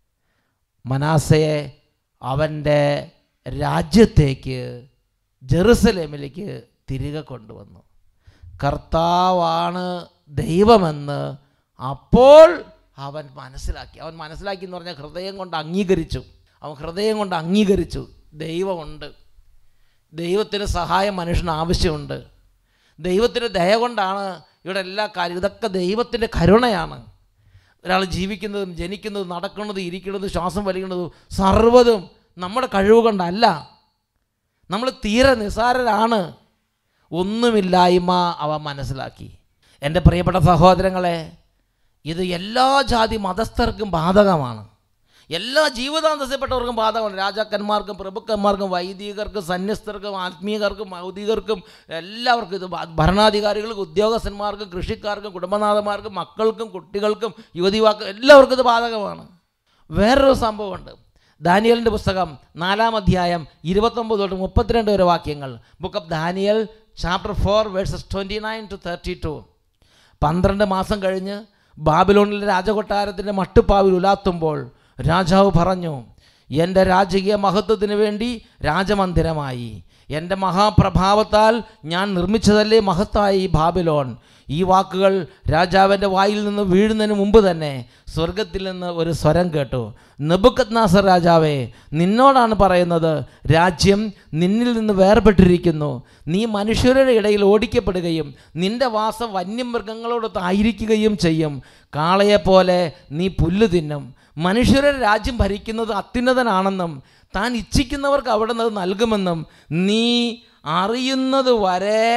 മനാസയെ അവൻ്റെ രാജ്യത്തേക്ക് ജെറുസലേമിലേക്ക് തിരികെ കൊണ്ടുവന്നു കർത്താവാണ് ദൈവമെന്ന് അപ്പോൾ അവൻ മനസ്സിലാക്കി അവൻ മനസ്സിലാക്കി എന്ന് പറഞ്ഞാൽ ഹൃദയം കൊണ്ട് അംഗീകരിച്ചു അവൻ ഹൃദയം കൊണ്ട് അംഗീകരിച്ചു ദൈവമുണ്ട് ദൈവത്തിന് സഹായം മനുഷ്യന് ആവശ്യമുണ്ട് ദൈവത്തിൻ്റെ ദയ കൊണ്ടാണ് ഇവിടെ എല്ലാ കാര്യം ഇതൊക്കെ ദൈവത്തിൻ്റെ കരുണയാണ് ഒരാൾ ജീവിക്കുന്നതും ജനിക്കുന്നതും നടക്കുന്നതും ഇരിക്കുന്നതും ശ്വാസം വലിക്കുന്നതും സർവ്വതും നമ്മുടെ കഴിവ് കൊണ്ടല്ല നമ്മൾ തീരെ നിസ്സാരരാണ് ഒന്നുമില്ലായ്മ അവ മനസ്സിലാക്കി എൻ്റെ പ്രിയപ്പെട്ട സഹോദരങ്ങളെ ഇത് എല്ലാ ജാതി മതസ്ഥർക്കും ബാധകമാണ് എല്ലാ ജീവിതാന്തസ്യപ്പെട്ടവർക്കും ബാധകമാണ് രാജാക്കന്മാർക്കും പ്രഭുക്കന്മാർക്കും വൈദികർക്കും സന്യസ്തർക്കും ആത്മീയർക്കും ഭൗതികർക്കും എല്ലാവർക്കും ഇത് ബാ- ഭരണാധികാരികൾക്കും ഉദ്യോഗസ്ഥന്മാർക്കും കൃഷിക്കാർക്കും കുടുംബനാഥന്മാർക്കും മക്കൾക്കും കുട്ടികൾക്കും യുവതിവാക്കും എല്ലാവർക്കും ഇത് ബാധകമാണ് വേറൊരു സംഭവമുണ്ട് ദാനിയലിൻ്റെ പുസ്തകം നാലാം അധ്യായം ഇരുപത്തൊമ്പത് തൊട്ട് മുപ്പത്തിരണ്ട് വരെ വാക്യങ്ങൾ book of Daniel chapter four verses twenty nine to thirty two പന്ത്രണ്ട് മാസം കഴിഞ്ഞ് ബാബിലോണിലെ രാജകൊട്ടാരത്തിൻ്റെ മട്ടുപ്പാവിൽ ഉലാത്തുമ്പോൾ രാജാവ് പറഞ്ഞു എൻ്റെ രാജകീയ മഹത്വത്തിന് വേണ്ടി രാജമന്ദിരമായി എൻ്റെ മഹാപ്രഭാവത്താൽ ഞാൻ നിർമ്മിച്ചതല്ലേ മഹത്തായി ഈ ബാബിലോൺ ഈ വാക്കുകൾ രാജാവിൻ്റെ വായിൽ നിന്ന് വീഴുന്നതിന് മുമ്പ് തന്നെ സ്വർഗത്തിൽ നിന്ന് ഒരു സ്വരം കേട്ടു നെബുക്കത് നാസർ രാജാവേ നിന്നോടാണ് പറയുന്നത് രാജ്യം നിന്നിൽ നിന്ന് വേർപെട്ടിരിക്കുന്നു നീ മനുഷ്യരുടെ ഇടയിൽ ഓടിക്കപ്പെടുകയും നിന്റെ വാസം വന്യമൃഗങ്ങളോടൊത്ത് ആയിരിക്കുകയും ചെയ്യും കാളയെപ്പോലെ നീ പുല്ല് തിന്നും മനുഷ്യരുടെ രാജ്യം ഭരിക്കുന്നത് അത്യുന്നതനാണെന്നും താൻ ഇച്ഛിക്കുന്നവർക്ക് അവിടെ നിന്ന് നൽകുമെന്നും നീ അറിയുന്നത് വരെ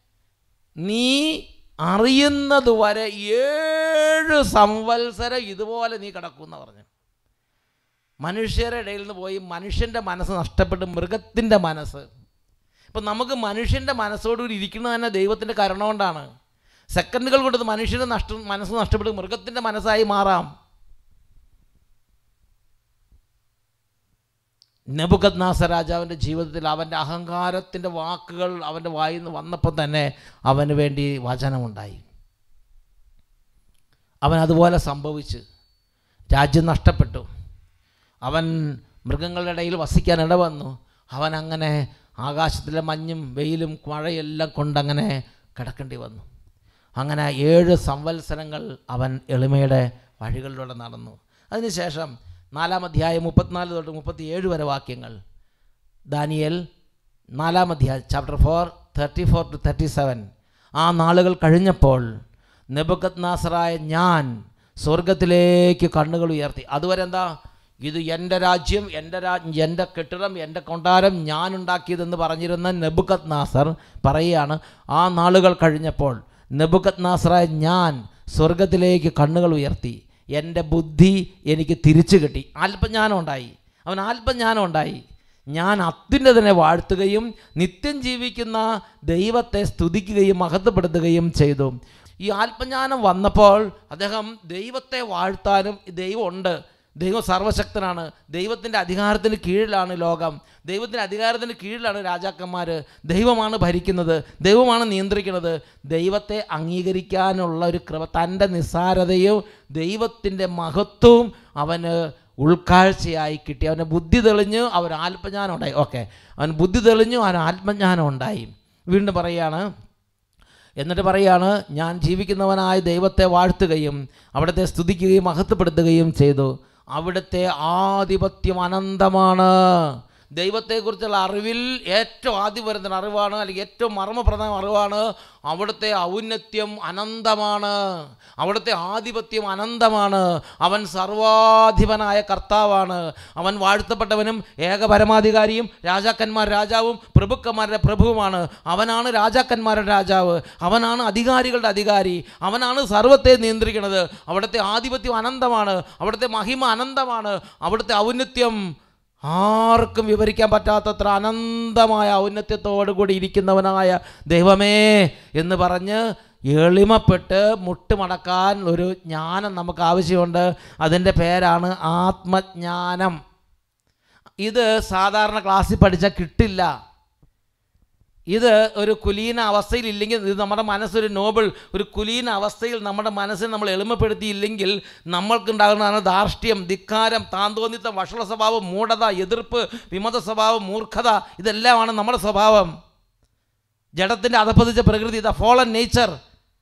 നീ അറിയുന്നത് വരെ ഏഴ് സംവത്സരം ഇതുപോലെ നീ കിടക്കുമെന്ന് പറഞ്ഞു മനുഷ്യരുടെ ഇടയിൽ നിന്ന് പോയി മനുഷ്യൻ്റെ മനസ്സ് നഷ്ടപ്പെട്ട് മൃഗത്തിൻ്റെ മനസ്സ് ഇപ്പം നമുക്ക് മനുഷ്യൻ്റെ മനസ്സോടുകൂടി ഇരിക്കുന്നത് തന്നെ ദൈവത്തിൻ്റെ കരുണ കൊണ്ടാണ് സെക്കൻഡുകൾ കൊണ്ട് മനുഷ്യൻ്റെ നഷ്ട മനസ്സ് നഷ്ടപ്പെട്ട് മൃഗത്തിൻ്റെ മനസ്സായി മാറാം നെബുക്കത് നാസ രാജാവിൻ്റെ ജീവിതത്തിൽ അവൻ്റെ അഹങ്കാരത്തിൻ്റെ വാക്കുകൾ അവൻ്റെ വായിൽ നിന്ന് വന്നപ്പോൾ തന്നെ അവന് വേണ്ടി വചനമുണ്ടായി അവൻ അതുപോലെ സംഭവിച്ച് രാജ്യം നഷ്ടപ്പെട്ടു അവൻ മൃഗങ്ങളുടെ ഇടയിൽ വസിക്കാൻ ഇടവന്നു അവൻ അങ്ങനെ ആകാശത്തിലെ മഞ്ഞും വെയിലും മഴയെല്ലാം കൊണ്ടങ്ങനെ കിടക്കേണ്ടി വന്നു അങ്ങനെ ഏഴ് സംവത്സരങ്ങൾ അവൻ എളിമയുടെ വഴികളിലൂടെ നടന്നു അതിനുശേഷം നാലാം അധ്യായം മുപ്പത്തിനാല് തൊട്ട് മുപ്പത്തിയേഴ് വരെ വാക്യങ്ങൾ ദാനിയൽ നാലാം അധ്യായം chapter four thirty four to thirty seven ആ നാളുകൾ കഴിഞ്ഞപ്പോൾ നെബുക്കത് നാസറായ ഞാൻ സ്വർഗത്തിലേക്ക് കണ്ണുകൾ ഉയർത്തി അതുവരെ എന്താ ഇത് എൻ്റെ രാജ്യം എൻ്റെ രാ എൻ്റെ കെട്ടിടം എൻ്റെ കൊട്ടാരം ഞാൻ ഉണ്ടാക്കിയതെന്ന് പറഞ്ഞിരുന്ന നെബുക്കത് നാസർ പറയുകയാണ് ആ നാളുകൾ കഴിഞ്ഞപ്പോൾ നെബുക്കത് നാസറായ ഞാൻ സ്വർഗത്തിലേക്ക് കണ്ണുകൾ ഉയർത്തി എൻ്റെ ബുദ്ധി എനിക്ക് തിരിച്ചു കിട്ടി ആത്മജ്ഞാനം ഉണ്ടായി അവൻ ആത്മജ്ഞാനം ഉണ്ടായി ഞാൻ അത്യുന്നതനെ വാഴ്ത്തുകയും നിത്യം ജീവിക്കുന്ന ദൈവത്തെ സ്തുതിക്കുകയും മഹത്വപ്പെടുത്തുകയും ചെയ്തു ഈ ആത്മജ്ഞാനം വന്നപ്പോൾ അദ്ദേഹം ദൈവത്തെ വാഴ്ത്താനും ദൈവമുണ്ട് ദൈവം സർവശക്തനാണ് ദൈവത്തിൻ്റെ അധികാരത്തിന് കീഴിലാണ് ലോകം ദൈവത്തിൻ്റെ അധികാരത്തിന് കീഴിലാണ് രാജാക്കന്മാർ ദൈവമാണ് ഭരിക്കുന്നത് ദൈവമാണ് നിയന്ത്രിക്കുന്നത് ദൈവത്തെ അംഗീകരിക്കാനുള്ള ഒരു കൃപ തൻ്റെ നിസ്സാരതയും ദൈവത്തിൻ്റെ മഹത്വവും അവന് ഉൾക്കാഴ്ചയായി കിട്ടി അവന് ബുദ്ധി തെളിഞ്ഞു അവൻ ആത്മജ്ഞാനം ഉണ്ടായി ഓക്കെ അവൻ ബുദ്ധി തെളിഞ്ഞു അവൻ ആത്മജ്ഞാനം ഉണ്ടായി വീണ്ടും പറയുകയാണ് എന്നിട്ട് പറയാണ് ഞാൻ ജീവിക്കുന്നവനായ ദൈവത്തെ വാഴ്ത്തുകയും അവിടുത്തെ സ്തുതിക്കുകയും മഹത്വപ്പെടുത്തുകയും ചെയ്തു അവിടുത്തെ ആധിപത്യം അനന്തമാണ് ദൈവത്തെക്കുറിച്ചുള്ള അറിവിൽ ഏറ്റവും ആദ്യം വരുന്ന അറിവാണ് അല്ലെങ്കിൽ ഏറ്റവും മർമ്മപ്രധാന അറിവാണ് അവിടുത്തെ ഔന്നത്യം അനന്തമാണ് അവിടുത്തെ ആധിപത്യം അനന്തമാണ് അവൻ സർവാധിപനായ കർത്താവാണ് അവൻ വാഴ്ത്തപ്പെട്ടവനും ഏകപരമാധികാരിയും രാജാക്കന്മാർ രാജാവും പ്രഭുക്കന്മാരുടെ പ്രഭുവുമാണ് അവനാണ് രാജാക്കന്മാരുടെ രാജാവ് അവനാണ് അധികാരികളുടെ അധികാരി അവനാണ് സർവത്തെ നിയന്ത്രിക്കുന്നത് അവിടുത്തെ ആധിപത്യം അനന്തമാണ് അവിടുത്തെ മഹിമ അനന്തമാണ് അവിടുത്തെ ഔന്നത്യം ആർക്കും വിവരിക്കാൻ പറ്റാത്തത്ര അനന്തമായ ഔന്നത്യത്തോടു കൂടി ഇരിക്കുന്നവനായ ദൈവമേ എന്ന് പറഞ്ഞ് എളിമപ്പെട്ട് മുട്ടുമടക്കാൻ ഒരു ജ്ഞാനം നമുക്ക് ആവശ്യമുണ്ട് അതിൻ്റെ പേരാണ് ആത്മജ്ഞാനം ഇത് സാധാരണ ക്ലാസ്സിൽ പഠിച്ചാൽ കിട്ടില്ല ഇത് ഒരു കുലീന അവസ്ഥയിൽ ഇല്ലെങ്കിൽ ഇത് നമ്മുടെ മനസ്സൊരു നോബിൾ ഒരു കുലീന അവസ്ഥയിൽ നമ്മുടെ മനസ്സിനെ നമ്മൾ എളിമപ്പെടുത്തിയില്ലെങ്കിൽ നമ്മൾക്കുണ്ടാകുന്നതാണ് ധാർഷ്ട്യം ധിക്കാരം താന്തോന്നിത്തം വഷള സ്വഭാവം മൂഢത എതിർപ്പ് വിമത സ്വഭാവം മൂർഖത ഇതെല്ലാമാണ് നമ്മുടെ സ്വഭാവം ജഡത്തിൻ്റെ അധപ്പതിച്ച പ്രകൃതി ദ ഫോളൻ നേച്ചർ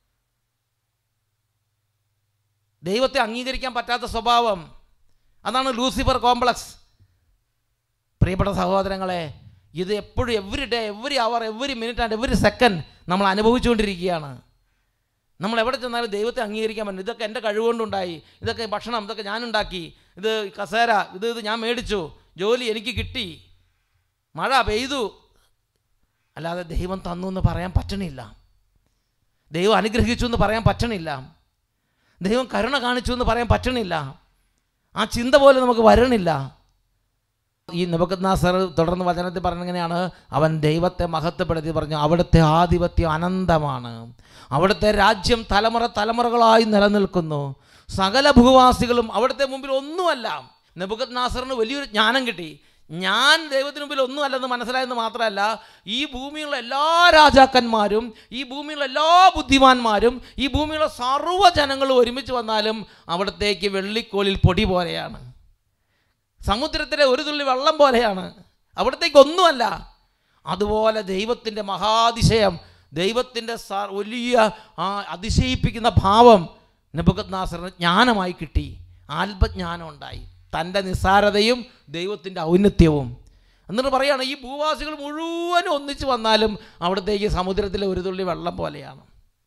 ദൈവത്തെ അംഗീകരിക്കാൻ പറ്റാത്ത സ്വഭാവം അതാണ് ലൂസിഫർ കോംപ്ലക്സ് പ്രിയപ്പെട്ട സഹോദരങ്ങളെ ഇത് എപ്പോഴും every day every hour every minute and every second നമ്മൾ അനുഭവിച്ചുകൊണ്ടിരിക്കുകയാണ് നമ്മൾ എവിടെ ചെന്നാലും ദൈവത്തെ അംഗീകരിക്കാൻ പറ്റും ഇതൊക്കെ എൻ്റെ കഴിവുകൊണ്ടുണ്ടായി ഇതൊക്കെ ഭക്ഷണം ഇതൊക്കെ ഞാനുണ്ടാക്കി ഇത് കസേര ഇത് ഇത് ഞാൻ മേടിച്ചു ജോലി എനിക്ക് കിട്ടി മഴ പെയ്തു അല്ലാതെ ദൈവം തന്നു എന്ന് പറയാൻ പറ്റണില്ല ദൈവം അനുഗ്രഹിച്ചു എന്ന് പറയാൻ പറ്റണില്ല ദൈവം കരുണ കാണിച്ചു എന്ന് പറയാൻ പറ്റണില്ല ആ ചിന്ത പോലും നമുക്ക് വരണില്ല ഈ നബക്കത്നാസർ തുടർന്ന് വചനത്തിൽ പറഞ്ഞെങ്ങനെയാണ് അവൻ ദൈവത്തെ മഹത്വപ്പെടുത്തി പറഞ്ഞു അവിടുത്തെ ആധിപത്യം അനന്തമാണ് അവിടുത്തെ രാജ്യം തലമുറ തലമുറകളായി നിലനിൽക്കുന്നു സകല ഭൂവാസികളും അവിടുത്തെ മുമ്പിൽ ഒന്നുമല്ല നബുക്കത് നാസറിന് വലിയൊരു ജ്ഞാനം കിട്ടി ഞാൻ ദൈവത്തിന് മുമ്പിൽ ഒന്നുമല്ലെന്ന് മനസ്സിലായെന്ന് മാത്രമല്ല ഈ ഭൂമിയിലുള്ള എല്ലാ രാജാക്കന്മാരും ഈ ഭൂമിയിലുള്ള എല്ലാ ബുദ്ധിമാന്മാരും ഈ ഭൂമിയിലുള്ള സർവ്വ ജനങ്ങളും ഒരുമിച്ച് വന്നാലും അവിടത്തേക്ക് വെള്ളിക്കോലിൽ പൊടി പോലെയാണ് സമുദ്രത്തിലെ ഒരു തുള്ളി വെള്ളം പോലെയാണ് അവിടത്തേക്ക് ഒന്നുമല്ല അതുപോലെ ദൈവത്തിൻ്റെ മഹാതിശയം ദൈവത്തിൻ്റെ സ വലിയ ആ അതിശയിപ്പിക്കുന്ന ഭാവം നബുക്കത് നാസറിന് ജ്ഞാനമായി കിട്ടി ആത്മജ്ഞാനം ഉണ്ടായി തൻ്റെ നിസ്സാരതയും ദൈവത്തിൻ്റെ ഔന്നത്യവും എന്നിട്ട് പറയുകയാണ് ഈ ഭൂവാസികൾ മുഴുവനും ഒന്നിച്ച് വന്നാലും അവിടത്തേക്ക് സമുദ്രത്തിലെ ഒരു തുള്ളി വെള്ളം പോലെയാണ്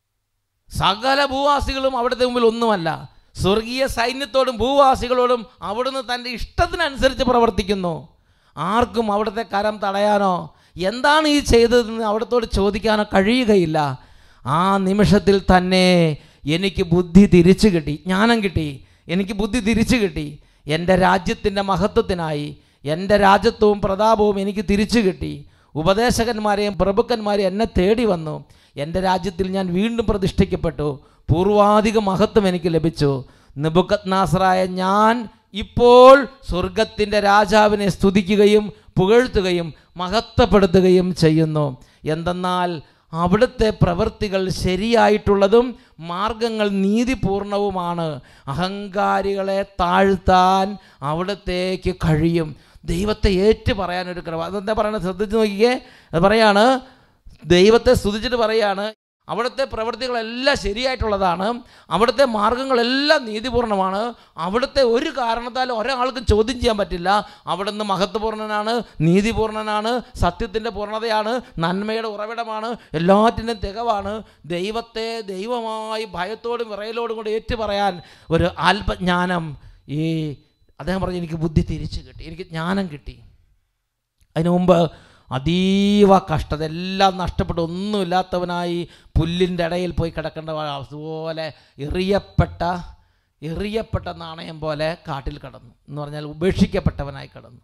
സകല ഭൂവാസികളും അവിടുത്തെ മുമ്പിൽ ഒന്നുമല്ല സ്വർഗീയ സൈന്യത്തോടും ഭൂവാസികളോടും അവിടുന്ന് തൻ്റെ ഇഷ്ടത്തിനനുസരിച്ച് പ്രവർത്തിക്കുന്നു ആർക്കും അവിടുത്തെ കരം തടയാനോ എന്താണ് ഈ ചെയ്തതെന്ന് അവിടത്തോട് ചോദിക്കാനോ കഴിയുകയില്ല ആ നിമിഷത്തിൽ തന്നെ എനിക്ക് ബുദ്ധി തിരിച്ചു കിട്ടി ജ്ഞാനം കിട്ടി എനിക്ക് ബുദ്ധി തിരിച്ചു കിട്ടി എൻ്റെ രാജ്യത്തിൻ്റെ മഹത്വത്തിനായി എൻ്റെ രാജ്യത്വവും പ്രതാപവും എനിക്ക് തിരിച്ചു കിട്ടി ഉപദേശകന്മാരെയും പ്രഭുക്കന്മാരെയും എന്നെ തേടി വന്നു എൻ്റെ രാജ്യത്തിൽ ഞാൻ വീണ്ടും പ്രതിഷ്ഠിക്കപ്പെട്ടു പൂർവാധിക മഹത്വം എനിക്ക് ലഭിച്ചു നിബുക്കത് നാസറായ ഞാൻ ഇപ്പോൾ സ്വർഗത്തിൻ്റെ രാജാവിനെ സ്തുതിക്കുകയും പുകഴ്ത്തുകയും മഹത്വപ്പെടുത്തുകയും ചെയ്യുന്നു എന്തെന്നാൽ അവിടുത്തെ പ്രവൃത്തികൾ ശരിയായിട്ടുള്ളതും മാർഗങ്ങൾ നീതിപൂർണവുമാണ് അഹങ്കാരികളെ താഴ്ത്താൻ അവിടത്തേക്ക് കഴിയും ദൈവത്തെ ഏറ്റു പറയാനൊരു കൃപ അതെന്താ പറയുന്നത് ശ്രദ്ധിച്ച് നോക്കിക്കേ അത് പറയാണ് ദൈവത്തെ സ്തുതിച്ചിട്ട് പറയാണ് അവിടുത്തെ പ്രവൃത്തികളെല്ലാം ശരിയായിട്ടുള്ളതാണ് അവിടുത്തെ മാർഗങ്ങളെല്ലാം നീതിപൂർണ്ണമാണ് അവിടുത്തെ ഒരു കാരണത്താലും ഒരാൾക്കും ചോദ്യം ചെയ്യാൻ പറ്റില്ല അവിടുന്ന് മഹത്വപൂർണ്ണനാണ് നീതിപൂർണ്ണനാണ് സത്യത്തിൻ്റെ പൂർണ്ണതയാണ് നന്മയുടെ ഉറവിടമാണ് എല്ലാറ്റിൻ്റെയും തികവാണ് ദൈവത്തെ ദൈവമായി ഭയത്തോടും വിറയലോടും കൂടി ഏറ്റു പറയാൻ ഒരു ആത്മജ്ഞാനം ഈ അദ്ദേഹം പറഞ്ഞു എനിക്ക് ബുദ്ധി തിരിച്ചു കിട്ടി എനിക്ക് ജ്ഞാനം കിട്ടി അതിനു മുമ്പ് അതീവ കഷ്ടത എല്ലാം നഷ്ടപ്പെട്ട് ഒന്നുമില്ലാത്തവനായി പുല്ലിൻ്റെ ഇടയിൽ പോയി കിടക്കേണ്ട അതുപോലെ എറിയപ്പെട്ട എറിയപ്പെട്ട നാണയം പോലെ കാട്ടിൽ കടന്നു എന്ന് പറഞ്ഞാൽ ഉപേക്ഷിക്കപ്പെട്ടവനായി കടന്നു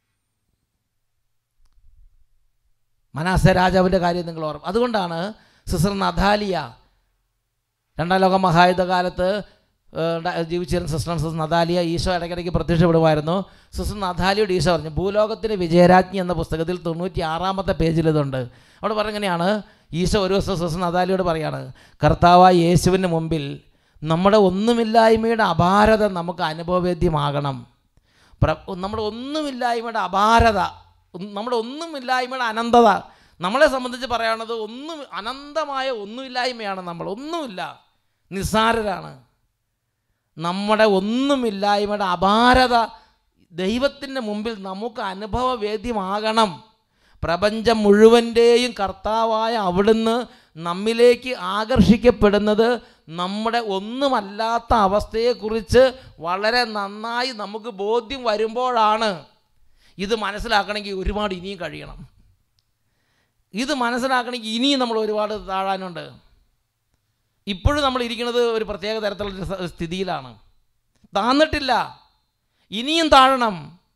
മനാസ രാജാവിൻ്റെ കാര്യം നിങ്ങൾ ഓർമ്മ അതുകൊണ്ടാണ് സിസർ നദാലിയ രണ്ടാം ലോക മഹായുദ്ധകാലത്ത് ജീവിച്ചിരുന്ന സിസ്റ്റർ സിസ്റ്റർ നദാലിയ ഈശോ ഇടയ്ക്കിടയ്ക്ക് പ്രത്യക്ഷപ്പെടുമായിരുന്നു സിസ്റ്റർ നദാലിയോട് ഈശോ പറഞ്ഞു ഭൂലോകത്തിൻ്റെ വിജയരാജ്ഞി എന്ന പുസ്തകത്തിൽ തൊണ്ണൂറ്റി ആറാമത്തെ പേജിൽ ഇതുണ്ട് അവിടെ പറഞ്ഞെങ്ങനെയാണ് ഈശോ ഒരു ദിവസം സിസ്റ്റർ നദാലിയോട് പറയാണ് കർത്താവായ യേശുവിന് മുമ്പിൽ നമ്മുടെ ഒന്നുമില്ലായ്മയുടെ അപാരത നമുക്ക് അനുഭവവേദ്യമാകണം പ്ര നമ്മുടെ ഒന്നുമില്ലായ്മയുടെ അപാരത ഉം, നമ്മുടെ ഒന്നുമില്ലായ്മയുടെ അനന്തത നമ്മളെ സംബന്ധിച്ച് പറയുന്നത് ഒന്നും അനന്തമായ ഒന്നുമില്ലായ്മയാണ് നമ്മൾ ഒന്നുമില്ല നിസ്സാരരാണ് നമ്മുടെ ഒന്നുമില്ലായ്മയുടെ അപാരത ദൈവത്തിൻ്റെ മുമ്പിൽ നമുക്ക് അനുഭവവേദ്യമാകണം പ്രപഞ്ചം മുഴുവൻ്റെയും കർത്താവായ അവിടുന്ന് നമ്മിലേക്ക് ആകർഷിക്കപ്പെടുന്നത് നമ്മുടെ ഒന്നുമല്ലാത്ത അവസ്ഥയെക്കുറിച്ച് വളരെ നന്നായി നമുക്ക് ബോധ്യം വരുമ്പോഴാണ് ഇത് മനസ്സിലാക്കണമെങ്കിൽ ഒരുപാട് ഇനിയും കഴിയണം ഇത് മനസ്സിലാക്കണമെങ്കിൽ ഇനിയും നമ്മൾ ഒരുപാട് താഴാനുണ്ട് ഇപ്പോഴും നമ്മൾ ഇരിക്കുന്നത് ഒരു പ്രത്യേക തരത്തിലുള്ള സ- സ്ഥിതിയിലാണ് താന്നിട്ടില്ല ഇനിയും താഴണം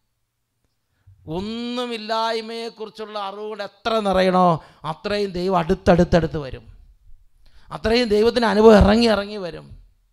ഒന്നുമില്ലായ്മയെക്കുറിച്ചുള്ള അറിവുകൊണ്ട് എത്ര നിറയണോ അത്രയും ദൈവം അടുത്തടുത്തടുത്ത് വരും അത്രയും ദൈവത്തിന് അനുഭവം ഇറങ്ങി ഇറങ്ങി വരും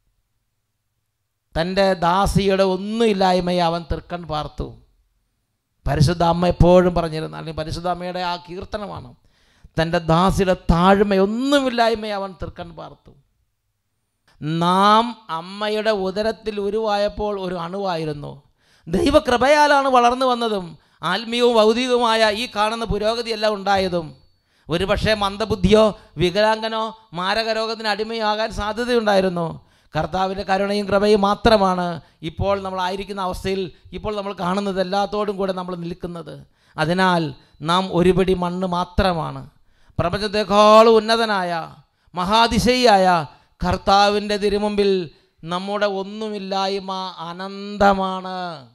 തൻ്റെ ദാസിയുടെ ഒന്നുമില്ലായ്മയെ അവൻ തൃക്കൺ പാർത്തു പരിശുദ്ധ അമ്മ എപ്പോഴും പറഞ്ഞിരുന്നു അല്ലെങ്കിൽ പരിശുദ്ധ അമ്മയുടെ ആ കീർത്തനമാണ് തൻ്റെ ദാസിയുടെ താഴ്മ ഒന്നുമില്ലായ്മയെ അവൻ തൃക്കൺ പാർത്തു നാം അമ്മയുടെ ഉദരത്തിൽ ഉരുവായപ്പോൾ ഒരു അണുവായിരുന്നു ദൈവകൃപയാലാണ് വളർന്നു വന്നതും ആത്മീയവും ഭൗതികവുമായ ഈ കാണുന്ന പുരോഗതിയെല്ലാം ഉണ്ടായതും ഒരുപക്ഷെ മന്ദബുദ്ധിയോ വികലാംഗനോ മാരകരോഗത്തിന് അടിമയാകാൻ സാധ്യതയുണ്ടായിരുന്നു കർത്താവിൻ്റെ കരുണയും കൃപയും മാത്രമാണ് ഇപ്പോൾ നമ്മളായിരിക്കുന്ന അവസ്ഥയിൽ ഇപ്പോൾ നമ്മൾ കാണുന്നത് എല്ലാത്തോടും കൂടെ നമ്മൾ നിൽക്കുന്നത് അതിനാൽ നാം ഒരുപടി മണ്ണ് മാത്രമാണ് പ്രപഞ്ചത്തെക്കാളും ഉന്നതനായ മഹാതിശയിയായ കർത്താവിൻ്റെ തിരുമുമ്പിൽ നമ്മുടെ ഒന്നുമില്ലായ്മ അനന്തമാണ്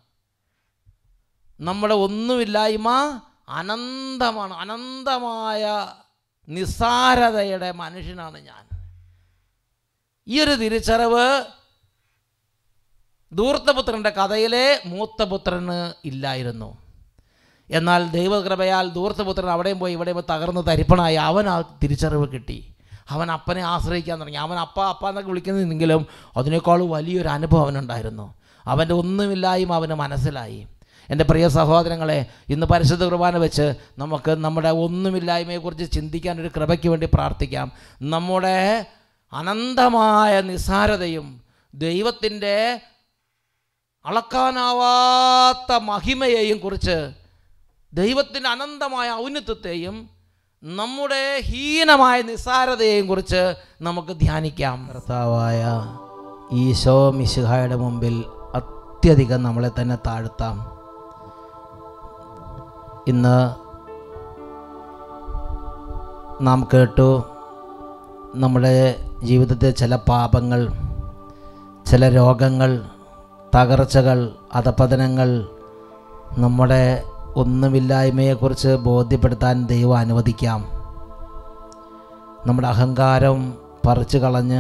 നമ്മുടെ ഒന്നുമില്ലായ്മ അനന്തമാണ് അനന്തമായ നിസ്സാരതയുടെ മനുഷ്യനാണ് ഞാൻ ഈ ഒരു തിരിച്ചറിവ് ധൂർത്തപുത്രൻ്റെ കഥയിലെ മൂത്തപുത്രന് ഇല്ലായിരുന്നു എന്നാൽ ദൈവകൃപയാൽ ധൂർത്തപുത്രൻ അവിടെയും പോയി ഇവിടെയും പോയി തകർന്ന് തരിപ്പണായി അവൻ ആ തിരിച്ചറിവ് കിട്ടി അവൻ അപ്പനെ ആശ്രയിക്കാൻ തുടങ്ങി അവൻ അപ്പ അപ്പ എന്നൊക്കെ വിളിക്കുന്നെങ്കിലും അതിനേക്കാൾ വലിയൊരു അനുഭവം അവനുണ്ടായിരുന്നു അവൻ്റെ ഒന്നുമില്ലായ്മ അവന് മനസ്സിലായി എൻ്റെ പ്രിയ സഹോദരങ്ങളെ ഇന്ന് പരിശുദ്ധ കുർബാന വെച്ച് നമുക്ക് നമ്മുടെ ഒന്നുമില്ലായ്മയെക്കുറിച്ച് ചിന്തിക്കാൻ ഒരു കൃപയ്ക്ക് വേണ്ടി പ്രാർത്ഥിക്കാം നമ്മുടെ അനന്തമായ നിസ്സാരതയും ദൈവത്തിൻ്റെ അളക്കാനാവാത്ത മഹിമയെയും കുറിച്ച് ദൈവത്തിൻ്റെ അനന്തമായ ഔന്നത്യത്തെയും നമ്മുടെ ഹീനമായ നിസ്സാരതയെയും കുറിച്ച് നമുക്ക് ധ്യാനിക്കാം കർത്താവായ ഈശോ മിശിഹായുടെ മുമ്പിൽ അത്യധികം നമ്മളെ തന്നെ താഴ്ത്താം ഇന്ന് നാം കേട്ടു നമ്മുടെ ജീവിതത്തിൽ ചില പാപങ്ങൾ ചില രോഗങ്ങൾ തകർച്ചകൾ അധപതനങ്ങൾ നമ്മുടെ ഒന്നുമില്ലായ്മയെക്കുറിച്ച് ബോധ്യപ്പെടുത്താൻ ദൈവം അനുവദിക്കാം നമ്മുടെ അഹങ്കാരം പറിച്ചു കളഞ്ഞ്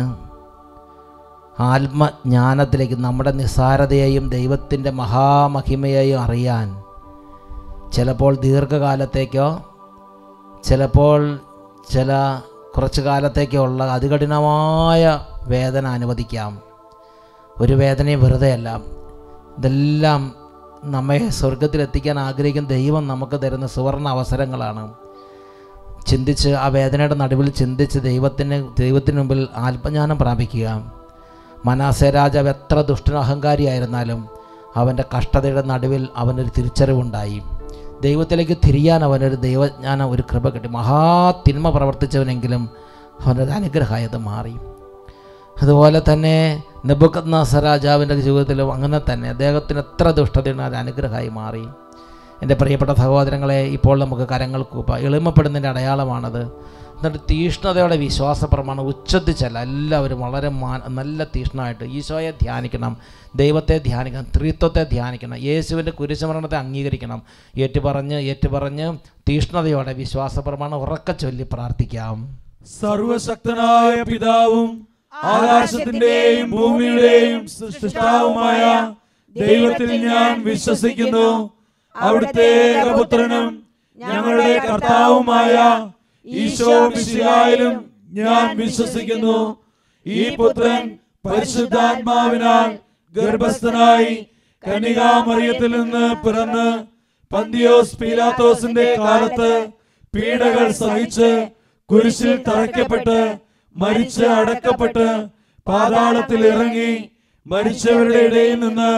ആത്മജ്ഞാനത്തിലേക്ക് നമ്മുടെ നിസ്സാരതയെയും ദൈവത്തിൻ്റെ മഹാമഹിമയെയും അറിയാൻ ചിലപ്പോൾ ദീർഘകാലത്തേക്കോ ചിലപ്പോൾ ചില കുറച്ച് കാലത്തേക്കോ ഉള്ള അതികഠിനമായ വേദന അനുവദിക്കാം ഒരു വേദനയും വെറുതെയല്ല ഇതെല്ലാം നമ്മെ സ്വർഗത്തിലെത്തിക്കാൻ ആഗ്രഹിക്കുന്ന ദൈവം നമുക്ക് തരുന്ന സുവർണ അവസരങ്ങളാണ് ചിന്തിച്ച് ആ വേദനയുടെ നടുവിൽ ചിന്തിച്ച് ദൈവത്തിന് ദൈവത്തിന് മുമ്പിൽ ആത്മജ്ഞാനം പ്രാപിക്കുക മനാസെ രാജാവ് എത്ര ദുഷ്ടനും അഹങ്കാരിയായിരുന്നാലും അവൻ്റെ കഷ്ടതയുടെ നടുവിൽ അവനൊരു തിരിച്ചറിവുണ്ടായി ദൈവത്തിലേക്ക് തിരിയാൻ അവനൊരു ദൈവജ്ഞാനം ഒരു കൃപ കിട്ടി മഹാതിന്മ പ്രവർത്തിച്ചവനെങ്കിലും അവനൊരു അനുഗ്രഹമായത് മാറി അതുപോലെ തന്നെ നെബുക്കത് നാസ രാജാവിൻ്റെ ജീവിതത്തിലും അങ്ങനെ തന്നെ അദ്ദേഹത്തിന് എത്ര ദുഷ്ടതയാണ് ഒരു അനുഗ്രഹമായി മാറി എൻ്റെ പ്രിയപ്പെട്ട സഹോദരങ്ങളെ ഇപ്പോൾ നമുക്ക് കരങ്ങൾ കൂപ്പ എളിമപ്പെടുന്നതിൻ്റെ അടയാളമാണത് എന്നിട്ട് തീഷ്ണതയോടെ വിശ്വാസപ്രമാണം ഉച്ചത്തിച്ചല്ല എല്ലാവരും വളരെ മാ നല്ല തീഷ്ണമായിട്ട് ഈശോയെ ധ്യാനിക്കണം ദൈവത്തെ ധ്യാനിക്കണം ത്രിത്വത്തെ ധ്യാനിക്കണം യേശുവിൻ്റെ കുരിശുമരണത്തെ അംഗീകരിക്കണം ഏറ്റുപറഞ്ഞ് ഏറ്റുപറഞ്ഞ് തീഷ്ണതയോടെ വിശ്വാസപ്രമാണം ഉറക്കെ ചൊല്ലി പ്രാർത്ഥിക്കാം സർവശക്തനായ പിതാവും ആകാശത്തിന്റെയും ഭൂമിയുടെയും സൃഷ്ടാവുമായ ദൈവത്തിൽ ഞാൻ വിശ്വസിക്കുന്നു അവിടുത്തെ ഏകപുത്രനും ഞങ്ങളുടെ കർത്താവുമായ ഈശോ മിശിഹായിലും ഞാൻ വിശ്വസിക്കുന്നു ഈ പുത്രൻ പരിശുദ്ധാത്മാവിനാൽ ഗർഭസ്ഥനായി കന്യകാമറിയത്തിൽ നിന്ന് പിറന്ന് പന്തിയോസ് പീലാത്തോസിന്റെ കാലത്ത് പീഡകൾ സഹിച്ച് കുരിശിൽ തറയ്ക്കപ്പെട്ട് മരിച്ച് അടക്കപ്പെട്ട് പാതാളത്തിൽ ഇറങ്ങി മരിച്ചവരുടെ ഇടയിൽ നിന്ന്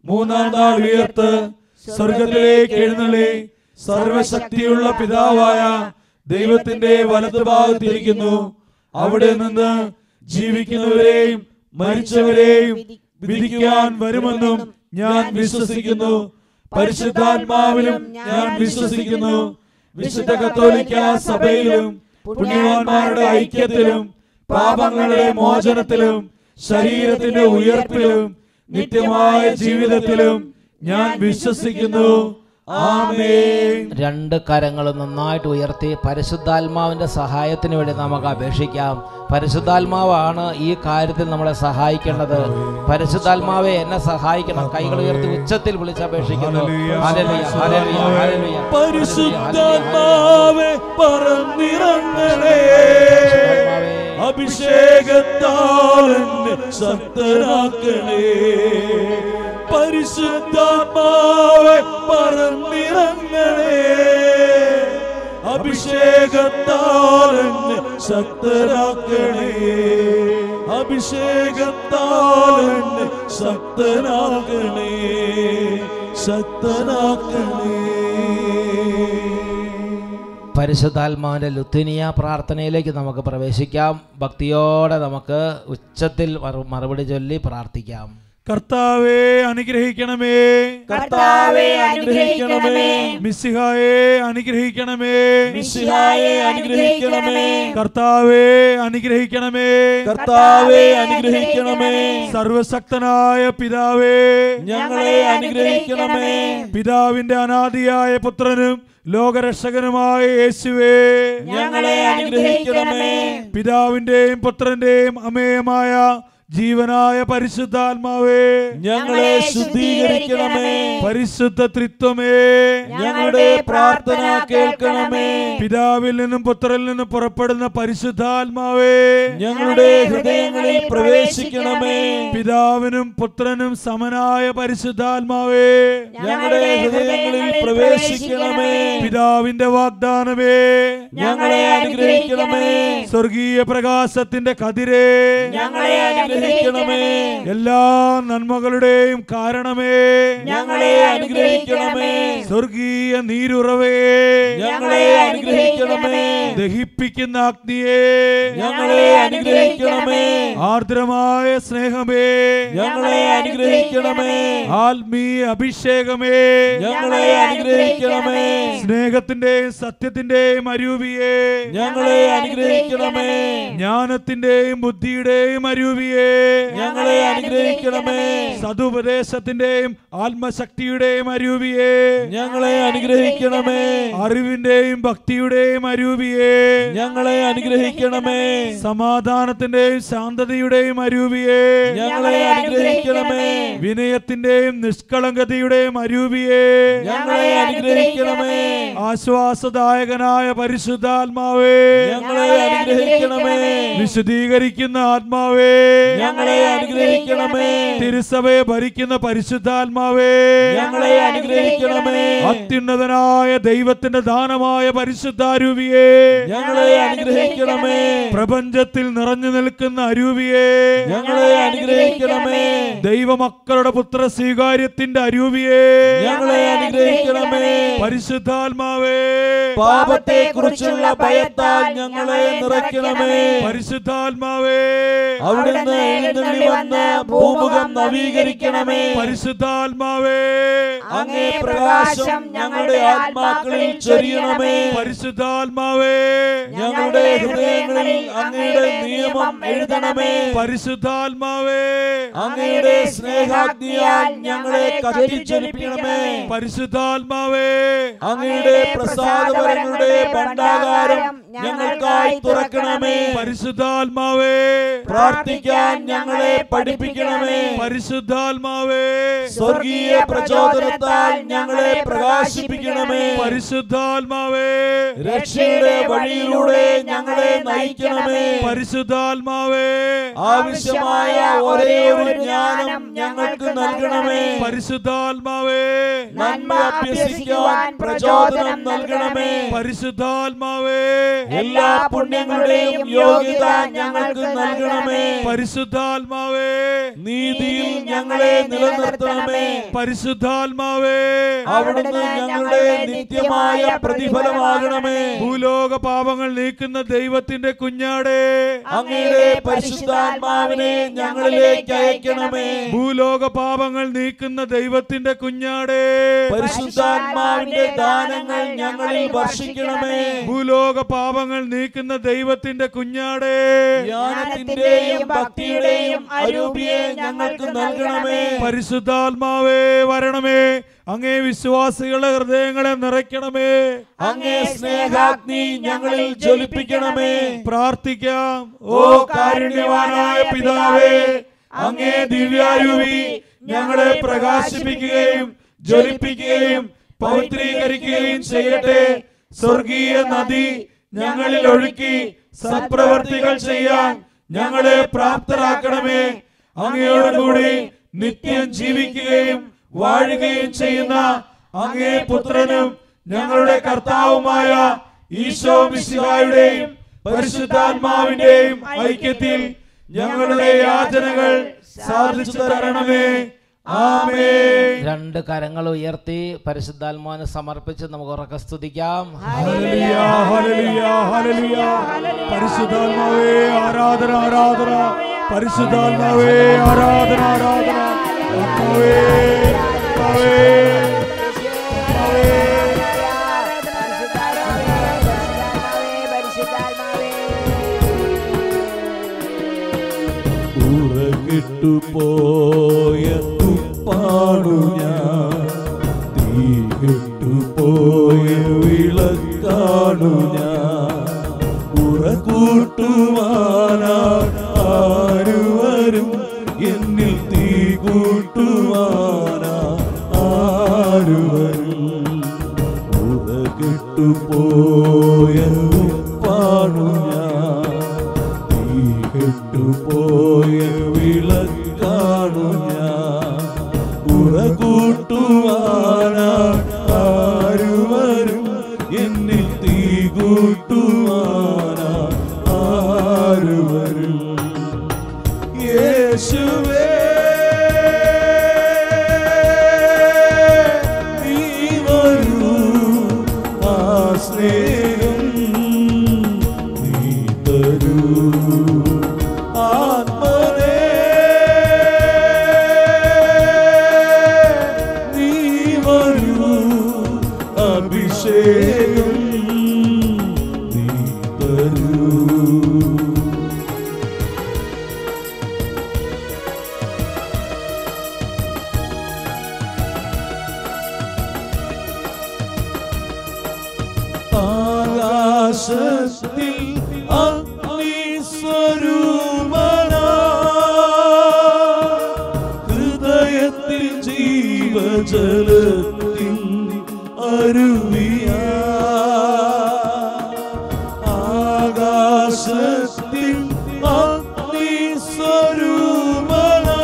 മൂന്നാം നാൾ ഉയർത്ത് സ്വർഗത്തിലേക്ക് എഴുന്നള്ളി സർവശക്തിയുള്ള പിതാവായ ദൈവത്തിന്റെ വലതുഭാഗത്തിരിക്കുന്നു അവിടെ നിന്ന് ജീവിക്കുന്നവരെയും മരിച്ചവരെയും വിധിക്കാൻ വരുമെന്നും ഞാൻ വിശ്വസിക്കുന്നു പരിശുദ്ധാത്മാവിലും ഞാൻ വിശ്വസിക്കുന്നു വിശുദ്ധ കത്തോലിക്ക സഭയിലും പുണ്യവാന്മാരുടെ ഐക്യത്തിലും പാപങ്ങളുടെ മോചനത്തിലും ശരീരത്തിന്റെ ഉയർപ്പിലും നിത്യമായ ജീവിതത്തിലും ഞാൻ വിശ്വസിക്കുന്നു ആമേൻ രണ്ട് കരങ്ങളും നന്നായിട്ട് ഉയർത്തി പരിശുദ്ധാത്മാവിൻ്റെ സഹായത്തിന് വേണ്ടി നമുക്ക് അപേക്ഷിക്കാം പരിശുദ്ധാത്മാവാണ് ഈ കാര്യത്തിൽ നമ്മളെ സഹായിക്കേണ്ടത് പരിശുദ്ധാത്മാവെ എന്നെ സഹായിക്കണം കൈകൾ ഉയർത്തി ഉച്ചത്തിൽ വിളിച്ചപേക്ഷിക്കുന്നു ഹല്ലേലൂയ, ഹല്ലേലൂയ, ഹല്ലേലൂയ. പരിശുദ്ധാത്മാവെ പറന്നിറങ്ങണേ അഭിഷേകത്താൽ എന്നെ ശക്തനാക്കണേ പരിശുദ്ധാത്മാവെ പറന്നിറങ്ങണേ അഭിഷേകത്താൽ എന്നെ ശക്തനാക്കണേ അഭിഷേകത്താൽ എന്നെ ശക്തനാക്കണേ ശക്തനാക്കണേ പരിശുദ്ധാത്മാവിൻ്റെ ലുത്തിനിയ പ്രാർത്ഥനയിലേക്ക് നമുക്ക് പ്രവേശിക്കാം ഭക്തിയോടെ നമുക്ക് ഉച്ചത്തിൽ മറു- മറുപടി ചൊല്ലി പ്രാർത്ഥിക്കാം കർത്താവെ അനുഗ്രഹിക്കണമേ കർത്താവെ അനുഗ്രഹിക്കണമേ മിസ്സിഹായെ അനുഗ്രഹിക്കണമേ മിശിഹായെ അനുഗ്രഹിക്കണമേ കർത്താവെ അനുഗ്രഹിക്കണമേ കർത്താവെ അനുഗ്രഹിക്കണമേ സർവശക്തനായ പിതാവേ ഞങ്ങളെ അനുഗ്രഹിക്കണമേ പിതാവിന്റെ അനാദിയായ പുത്രനും ലോകരക്ഷകനുമായ യേശുവേ ഞങ്ങളെ അനുഗ്രഹിക്കണമേ പിതാവിന്റെയും പുത്രന്റെയും അമേയമായ ജീവനായ പരിശുദ്ധാത്മാവേ ഞങ്ങളെ ശുദ്ധീകരിക്കണമേ പരിശുദ്ധ ത്രിത്വമേ ഞങ്ങളുടെ പ്രാർത്ഥന കേൾക്കണമേ പിതാവിൽ നിന്നും പുത്രനിൽ നിന്നും പുറപ്പെടുന്ന പരിശുദ്ധാത്മാവേ ഞങ്ങളുടെ ഹൃദയങ്ങളിൽ പ്രവേശിക്കണമേ പിതാവിനും പുത്രനും സമനായ പരിശുദ്ധാത്മാവേ ഞങ്ങളുടെ ഹൃദയങ്ങളിൽ പ്രവേശിക്കണമേ പിതാവിന്റെ വാഗ്ദാനമേ ഞങ്ങളെ അനുഗ്രഹിക്കണമേ സ്വർഗീയ പ്രകാശത്തിന്റെ കതിരേ ഞങ്ങളെ അനുഗ്രഹിക്കണമേ എല്ലാ നന്മകളുടെയും കാരണമേ ഞങ്ങളെ അനുഗ്രഹിക്കണമേ സ്വർഗീയ നീരുറവേ ഞങ്ങളെ അനുഗ്രഹിക്കണമേ ദഹിപ്പിക്കുന്ന അഗ്നിയേ ഞങ്ങളെ അനുഗ്രഹിക്കണമേ ആർദ്രമായ സ്നേഹമേ ഞങ്ങളെ അനുഗ്രഹിക്കണമേ ആത്മീയ അഭിഷേകമേ ഞങ്ങളെ അനുഗ്രഹിക്കണമേ സ്നേഹത്തിന്റെയും സത്യത്തിന്റെയും അരൂപിയേ ഞങ്ങളെ അനുഗ്രഹിക്കണമേ ജ്ഞാനത്തിന്റെയും ബുദ്ധിയുടെയും അരൂപിയേ ഞങ്ങളെ അനുഗ്രഹിക്കണമേ സതുപദേശത്തിന്റെയും ആത്മശക്തിയുടെയും അരൂപിയേ ഞങ്ങളെ അനുഗ്രഹിക്കണമേ അറിവിന്റെയും ഭക്തിയുടെയും അരൂപിയേ ഞങ്ങളെ അനുഗ്രഹിക്കണമേ സമാധാനത്തിന്റെയും ശാന്തതയുടെയും അരൂപിയേ ഞങ്ങളെ അനുഗ്രഹിക്കണമേ വിനയത്തിന്റെയും നിഷ്കളങ്കതയുടെയും അരൂപിയേ ഞങ്ങളെ അനുഗ്രഹിക്കണമേ ആശ്വാസദായകനായ പരിശുദ്ധാത്മാവേ ഞങ്ങളെ അനുഗ്രഹിക്കണമേ വിശദീകരിക്കുന്ന ആത്മാവേ ഞങ്ങളെ അനുഗ്രഹിക്കണമേ തിരുസഭയെ ഭരിക്കുന്ന പരിശുദ്ധാത്മാവേ ഞങ്ങളെ അനുഗ്രഹിക്കണമേ അത്യുന്നതനായ ദൈവത്തിന്റെ ദാനമായ പരിശുദ്ധാരൂപിയേ ഞങ്ങളെ അനുഗ്രഹിക്കണമേ പ്രപഞ്ചത്തിൽ നിറഞ്ഞു നിൽക്കുന്ന അരൂപിയേ ഞങ്ങളെ അനുഗ്രഹിക്കണമേ ദൈവമക്കളുടെ പുത്ര സ്വീകാര്യത്തിന്റെ അരൂപിയേ ഞങ്ങളെ അനുഗ്രഹിക്കണമേ പരിശുദ്ധാത്മാവേ പാപത്തെ കുറിച്ചുള്ള ഭയത്താൽ ഞങ്ങളെ നിറയ്ക്കണമേ പരിശുദ്ധാത്മാവേ അവിടുന്ന് എഴുന്നള്ളി വന്ന് ഭൂമുഖം നവീകരിക്കണമേ പരിശുദ്ധാത്മാവേ അങ്ങേ പ്രകാശം ഞങ്ങളുടെ ആത്മാക്കളിൽ ചൊരിയണമേ പരിശുദ്ധാത്മാവേ ഞങ്ങളുടെ ഹൃദയങ്ങളിൽ അങ്ങയുടെ നിയമം എഴുതണമേ പരിശുദ്ധാത്മാവേ അങ്ങയുടെ സ്നേഹാഗ്നിയാൽ ഞങ്ങളെ കത്തിച്ചൊലിപ്പിക്കണമേ പരിശുദ്ധാത്മാവേ അങ്ങയുടെ പ്രസാദപരങ്ങളുടെ ഭണ്ഡാകാരം ഞങ്ങൾക്കായി തുറക്കണമേ പരിശുദ്ധാത്മാവേ പ്രാർത്ഥിക്കാൻ ഞങ്ങളെ പഠിപ്പിക്കണമേ പരിശുദ്ധാത്മാവേ സ്വർഗീയ പ്രചോദനത്താൽ ഞങ്ങളെ പ്രകാശിപ്പിക്കണമേ പരിശുദ്ധാത്മാവേ രക്ഷയുടെ വഴിയിലൂടെ ഞങ്ങളെ നയിക്കണമേ പരിശുദ്ധാത്മാവേ ആവശ്യമായ ഒരേ ഒരു ജ്ഞാനം ഞങ്ങൾക്ക് നൽകണമേ പരിശുദ്ധാത്മാവേ നന്മ അഭ്യസിക്കുവാൻ പ്രചോദനം നൽകണമേ പരിശുദ്ധാത്മാവേ എല്ലാ പുണ്യങ്ങളുടെയും യോഗ്യത ഞങ്ങൾക്ക് നൽകണമേ പരിശുദ്ധാത്മാവേ നീതിയിൽ ഞങ്ങളെ നിലനിർത്തണമേ പരിശുദ്ധാത്മാവേ അവിടുന്ന് ഞങ്ങളുടെ നിത്യമായ പ്രതിഫലമാകണമേ ഭൂലോക പാപങ്ങൾ നീക്കുന്ന ദൈവത്തിന്റെ കുഞ്ഞാടേ അങ്ങയുടെ പരിശുദ്ധാത്മാവിനെ ഞങ്ങളിലേക്ക് അയക്കണമേ ഭൂലോക പാപങ്ങൾ നീക്കുന്ന ദൈവത്തിന്റെ കുഞ്ഞാടേ പരിശുദ്ധാത്മാവിന്റെ ദാനങ്ങൾ ഞങ്ങളിൽ വർഷിക്കണമേ ഭൂലോക പാപങ്ങൾ നീക്കുന്ന ദൈവത്തിന്റെ കുഞ്ഞാടേ ജ്ഞാനത്തിന്റെയും ഭക്തിയുടെയും അരൂപിയെ ഞങ്ങൾക്ക് നൽകണമേ പരിശുദ്ധാത്മാവേ വരണമേ അങ്ങേ വിശ്വാസികളുടെ ഹൃദയങ്ങളെ നിറയ്ക്കണമേ അങ്ങേ സ്നേഹാഗ്നി ഞങ്ങളിൽ ജ്വലിപ്പിക്കണമേ പ്രാർത്ഥിക്കാം ഓ കാരുണ്യവാനായ പിതാവേ അങ്ങേ ദിവ്യാരൂപി ഞങ്ങളെ പ്രകാശിപ്പിക്കുകയും ജ്വലിപ്പിക്കുകയും പവിത്രീകരിക്കുകയും ചെയ്യട്ടെ സ്വർഗീയ നദി ഞങ്ങളിൽ ഒഴുക്കി സത്പ്രവർത്തികൾ ചെയ്യാൻ ഞങ്ങളെ പ്രാപ്തരാക്കണമേ അങ്ങയോടുകൂടി നിത്യം ജീവിക്കുകയും വാഴുകയും ചെയ്യുന്ന അങ്ങേ പുത്രനും ഞങ്ങളുടെ കർത്താവുമായ ഈശോ മിശിഹായുടെയും പരിശുദ്ധാത്മാവിന്റെയും ഐക്യത്തിൽ ഞങ്ങളുടെ യാചനകൾ സാധിച്ചു തരണമേ ആമേ രണ്ട് കരങ്ങൾ ഉയർത്തി പരിശുദ്ധാത്മാവിന് സമർപ്പിച്ച് നമുക്ക് ഉറക്കെ സ്തുതിക്കാം ഹല്ലേലൂയ, ഹല്ലേലൂയ, ഹല്ലേലൂയ. പരിശുദ്ധാത്മാവേ ആരാധന ആരാധന പരിശുദ്ധാത്മാവേ ആരാധന ആരാധന ആത്മാവേ, ആത്മാവേ, ആത്മാവേ. ഉറകിട്ടുപോയ ഉപ്പാണു ഞാൻ തീ കെട്ടുപോയ വിളക്കാണു ഞാൻ ഉറകൂട്ടുവാനാ ആരുവരും എന്നിൽ തീ കൂട്ടുവാനാ ആരുവരും ഉറകിട്ടുപോയ ഉപ്പാണു ഞാൻ തീ കെട്ടുപോയ വിളക്കാണു ഞാൻ ഉറകൂട്ടുവാനാ ആരുവരും എന്നിൽ തീ കൂട്ടുവാനാ ആരുവരും യേശുവേ നീ വരൂ ആ സ്നേഹം നീ തരൂ ആത്മനേ നീ വരൂ അഭിഷേകം നീ തരൂ ആകാശത്തിൽ അഗ്നി സ്വരൂപനാ ഹൃദയത്തിൽ ജീവജലത്തിൻ അരുവിയാ ആകാശത്തിൽ അഗ്നി സ്വരൂപനാ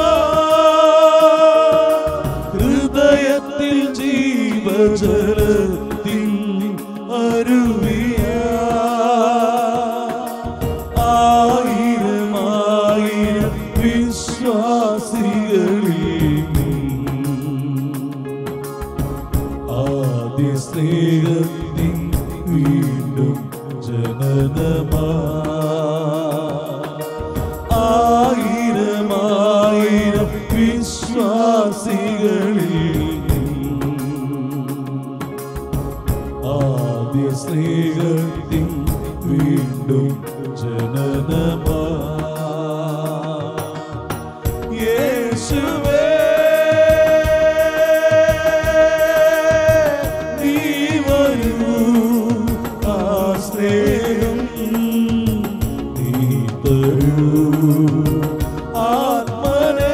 ഹൃദയത്തിൽ ജീവജലത്തിൻ അരുവിയാ ആയിരം ആയിരം വിശ്വാസികളിൽ ആദ്യ സ്നേഹത്തിൻ വീണ്ടും ജനനമാ ആയിരം ആയിരം വിശ്വാസികളിൽ ആദ്യ സ്നേഹത്തിൻ വീണ്ടും ജനനമാ യേശുവേ നീ വരൂ ആ സ്നേഹം നീ തരൂ ആത്മനേ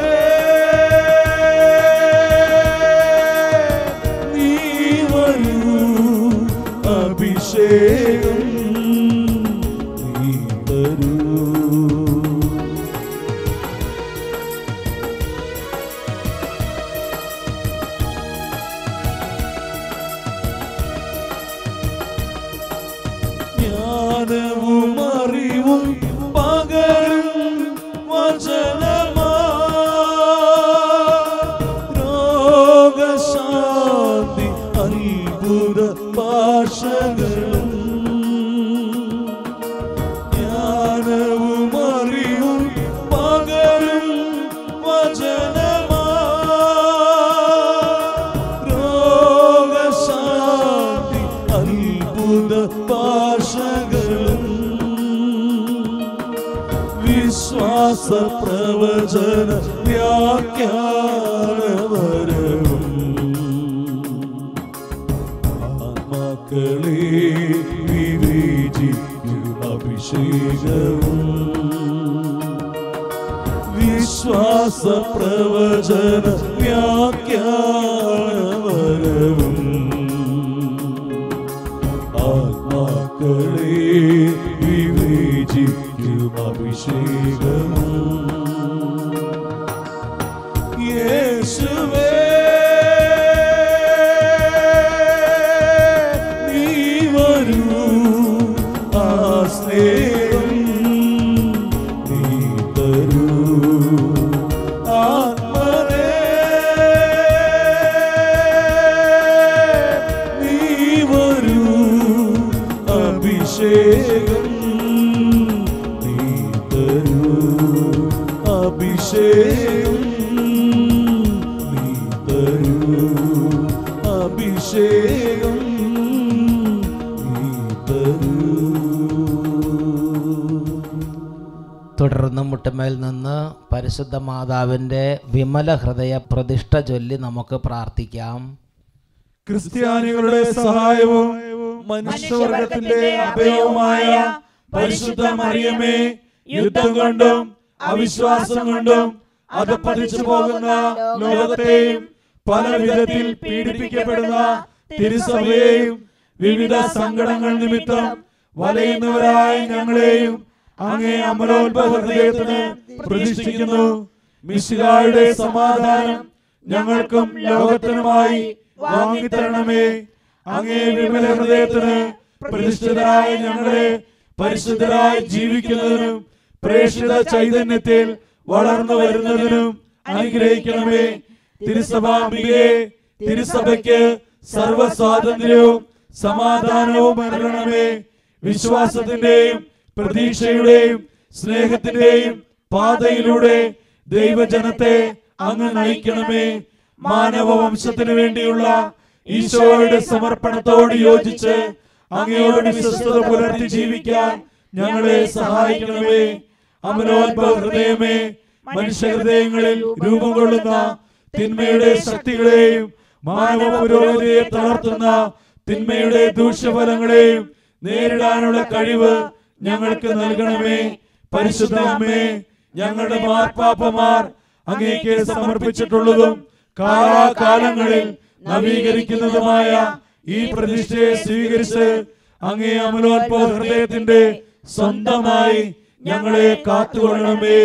നീ വരൂ അഭിഷേകം നീ തരൂ വിശ്വാസ പ്രവചന വ്യാഖ്യാനവരവും ആത്മാക്കളെ വിവേചിക്കും അഭിഷേകവും വിശ്വാസ പ്രവചന വ്യാഖ്യാനവരവും ആത്മാക്കളെ വിവേചിക്കും അഭിഷേകവും യേശുവേ നീ വരൂ ആ സ്നേഹം നീ തരൂ ആത്മനേ നീ വരൂ അഭിഷേകം നീ തരൂ അഭിഷേകം നീ തരൂ അഭിഷേകം നീ തരൂ തുടർന്ന് മുട്ടമേൽ നിന്ന് പരിശുദ്ധ മാതാവിൻ്റെ വിമല ഹൃദയ പ്രതിഷ്ഠ ചൊല്ലി നമുക്ക് പ്രാർത്ഥിക്കാം ക്രിസ്ത്യാനികളുടെ സഹായവും മനുഷ്യവർഗത്തിന്റെ അഭയവുമായ പരിശുദ്ധ മറിയമേ യുദ്ധം കൊണ്ടും അവിശ്വാസം കൊണ്ടും അധപ്പതിച്ചു പോകുന്ന ലോകത്തെയും പല വിധത്തിൽ പീഡിപ്പിക്കപ്പെടുന്ന തിരുസഭയെയും വിവിധ സങ്കടങ്ങൾ നിമിത്തം വലയുന്നവരായ ഞങ്ങളെയും അങ്ങേ അമലോത്ഭവ ഹൃദയത്തിന് പ്രതിഷ്ഠിക്കുന്നു മിശിലായുടെ സമാധാനം ഞങ്ങൾക്കും ലോകത്തിനുമായി വാങ്ങിത്തരണമേ അങ്ങേ വിമല ഹൃദയത്തിന് പ്രതിഷ്ഠിതരായ ഞങ്ങളെ പരിശുദ്ധരായി ജീവിക്കുന്നതിനും പ്രേക്ഷിത ചൈതന്യത്തിൽ വളർന്നു വരുന്നതിനും അനുഗ്രഹിക്കണമേ തിരുസഭാംബികയെ തിരുസഭയ്ക്ക് സർവ സ്വാതന്ത്ര്യവും സമാധാനവും അരുളണമേ വിശ്വാസത്തിന്റെയും പ്രതീക്ഷയുടെയും സ്നേഹത്തിന്റെയും പാതയിലൂടെ ദൈവജനത്തെ അങ്ങ് നയിക്കണമേ മാനവ വംശത്തിനു വേണ്ടിയുള്ള ഈശോയുടെ സമർപ്പണത്തോട് യോജിച്ച് അങ്ങയോട് വിശ്വസ്തത പുലർത്തി ജീവിക്കാൻ ഞങ്ങളെ സഹായിക്കണമേ അമലോത്ഭവ ഹൃദയമേ മനുഷ്യഹൃദയങ്ങളിൽ രൂപം കൊള്ളുന്ന തിന്മയുടെ ശക്തികളെയും മാനവ പുരോഗതിയെ തളർത്തുന്ന തിന്മയുടെ ദൂഷ്യഫലങ്ങളെയും നേരിടാനുള്ള കഴിവ് ഞങ്ങൾക്ക് നൽകണമേ പരിശുദ്ധ അമ്മേ ഞങ്ങളുടെ മാർപ്പാപ്പമാർ അങ്ങേക്ക് സമർപ്പിച്ചിട്ടുള്ളതും കാലാകാലങ്ങളിൽ നവീകരിക്കുന്നതുമായ ഈ പ്രതിഷ്ഠയെ സ്വീകരിച്ച് അങ്ങേ അമലോത്ഭവ ഹൃദയത്തിന്റെ സ്വന്തമായി ഞങ്ങളെ കാത്തുകൊള്ളണമേ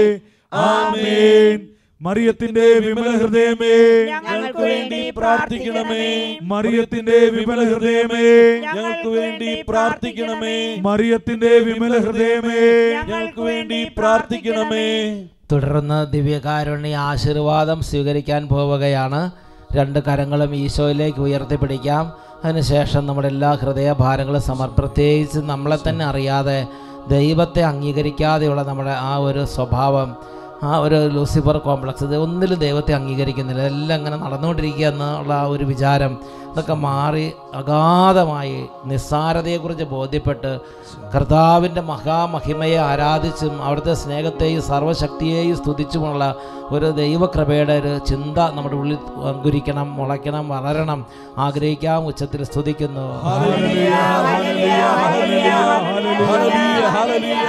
ആമേൻ മറിയത്തിന്റെ വിമല ഹൃദയമേ ഞങ്ങൾക്ക് വേണ്ടി പ്രാർത്ഥിക്കണമേ മറിയത്തിന്റെ വിമല ഹൃദയമേ ഞങ്ങൾക്ക് വേണ്ടി പ്രാർത്ഥിക്കണമേ മറിയത്തിന്റെ വിമല ഹൃദയമേ ഞങ്ങൾക്ക് വേണ്ടി പ്രാർത്ഥിക്കണമേ തുടർന്ന് ദിവ്യകാരുണ്യ ആശീർവാദം സ്വീകരിക്കാൻ പോവുകയാണ് രണ്ട് കരങ്ങളും ഈശോയിലേക്ക് ഉയർത്തിപ്പിടിക്കാം അതിനുശേഷം നമ്മുടെ എല്ലാ ഹൃദയഭാരങ്ങളും സമർ പ്രത്യേകിച്ച് നമ്മളെ തന്നെ അറിയാതെ ദൈവത്തെ അംഗീകരിക്കാതെയുള്ള നമ്മുടെ ആ ഒരു സ്വഭാവം ആ ഒരു ലൂസിഫർ കോംപ്ലക്സ് ഇത് ഒന്നിലും ദൈവത്തെ അംഗീകരിക്കുന്നില്ല എല്ലാം ഇങ്ങനെ നടന്നുകൊണ്ടിരിക്കുക എന്നുള്ള ആ ഒരു വിചാരം ഇതൊക്കെ മാറി അഗാധമായി നിസ്സാരതയെക്കുറിച്ച് ബോധ്യപ്പെട്ട് കർത്താവിൻ്റെ മഹാമഹിമയെ ആരാധിച്ചും അവിടുത്തെ സ്നേഹത്തെയും സർവശക്തിയെയും സ്തുതിച്ചുമുള്ള ഒരു ദൈവകൃപയുടെ ഒരു ചിന്ത നമ്മുടെ ഉള്ളിൽ അങ്കുരിക്കണം മുളയ്ക്കണം വളരണം ആഗ്രഹിക്കാം ഉച്ചത്തിൽ സ്തുതിക്കുന്നു hallelujah, hallelujah, hallelujah, hallelujah, hallelujah,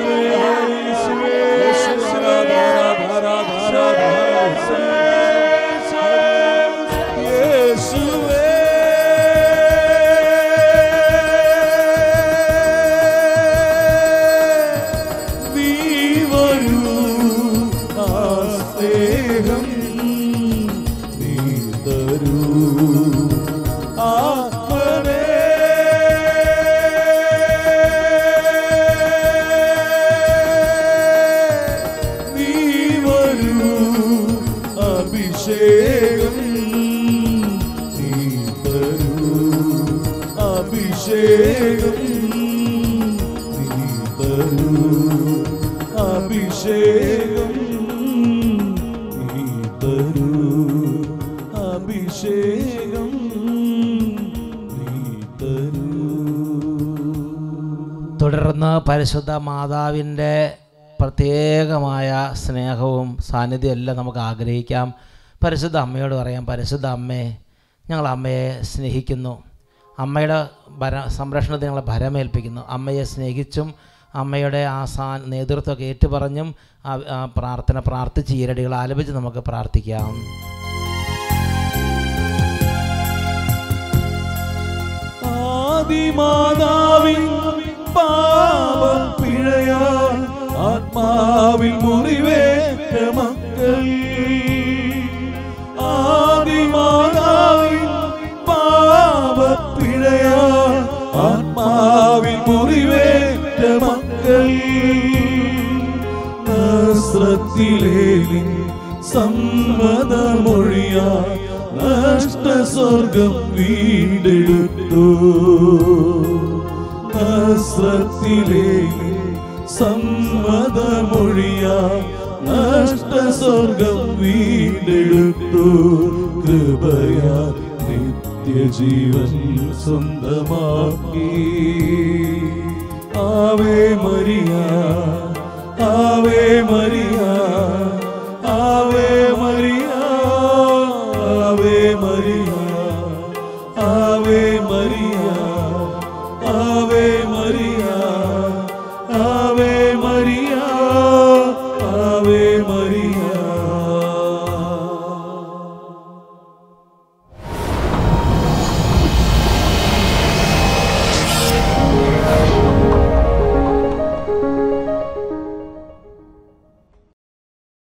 യേശുവേ, യേശുവേ, യേശുവേ നീ വരൂ ആ സ്നേഹം നീ തരൂ ആത്മനേ നീ വരൂ അഭിഷേകം നീ തരൂ അഭിഷേകം നീ തരൂ അഭിഷേകം നീ തരൂ അഭിഷേകം നീ തരൂ തുടർന്ന് പരിശുദ്ധ മാതാവിൻ്റെ പ്രത്യേകമായ സ്നേഹവും സാന്നിധ്യവും എല്ലാം നമുക്ക് ആഗ്രഹിക്കാം പരിശുദ്ധ അമ്മയോട് പറയാം പരിശുദ്ധ അമ്മേ ഞങ്ങൾ അമ്മയെ സ്നേഹിക്കുന്നു അമ്മയുടെ ഭര സംരക്ഷണത്തെ ഞങ്ങളെ ഭരമേൽപ്പിക്കുന്നു അമ്മയെ സ്നേഹിച്ചും അമ്മയുടെ ആ സാ നേതൃത്വമൊക്കെ ഏറ്റുപറഞ്ഞും ആ ആ പ്രാർത്ഥന പ്രാർത്ഥിച്ച് ഈരടികൾ ആലപിച്ച് നമുക്ക് പ്രാർത്ഥിക്കാം ആദിമാതാവിൻ പാപം പിഴയാൽ ആത്മാവിൽ മുറിവേറ്റ മക്കൾ ആദിമാതാവിൻ പാപ പിഴയാൽ ആത്മാവിൽ മുറിവേറ്റ മക്കൾ നസ്രത്തിലെ നിൻ സമ്മതമൊഴിയാൽ നഷ്ടസ്വർഗം വീണ്ടെടുത്തു നസ്രത്തിലെ നിൻ സമ്മതമൊഴിയാൽ നഷ്ടസ്വർഗം വീണ്ടെടുത്തു കൃപയാ നിത്യജീവൻ സ്വന്തമാക്കി ആവേ മരിയ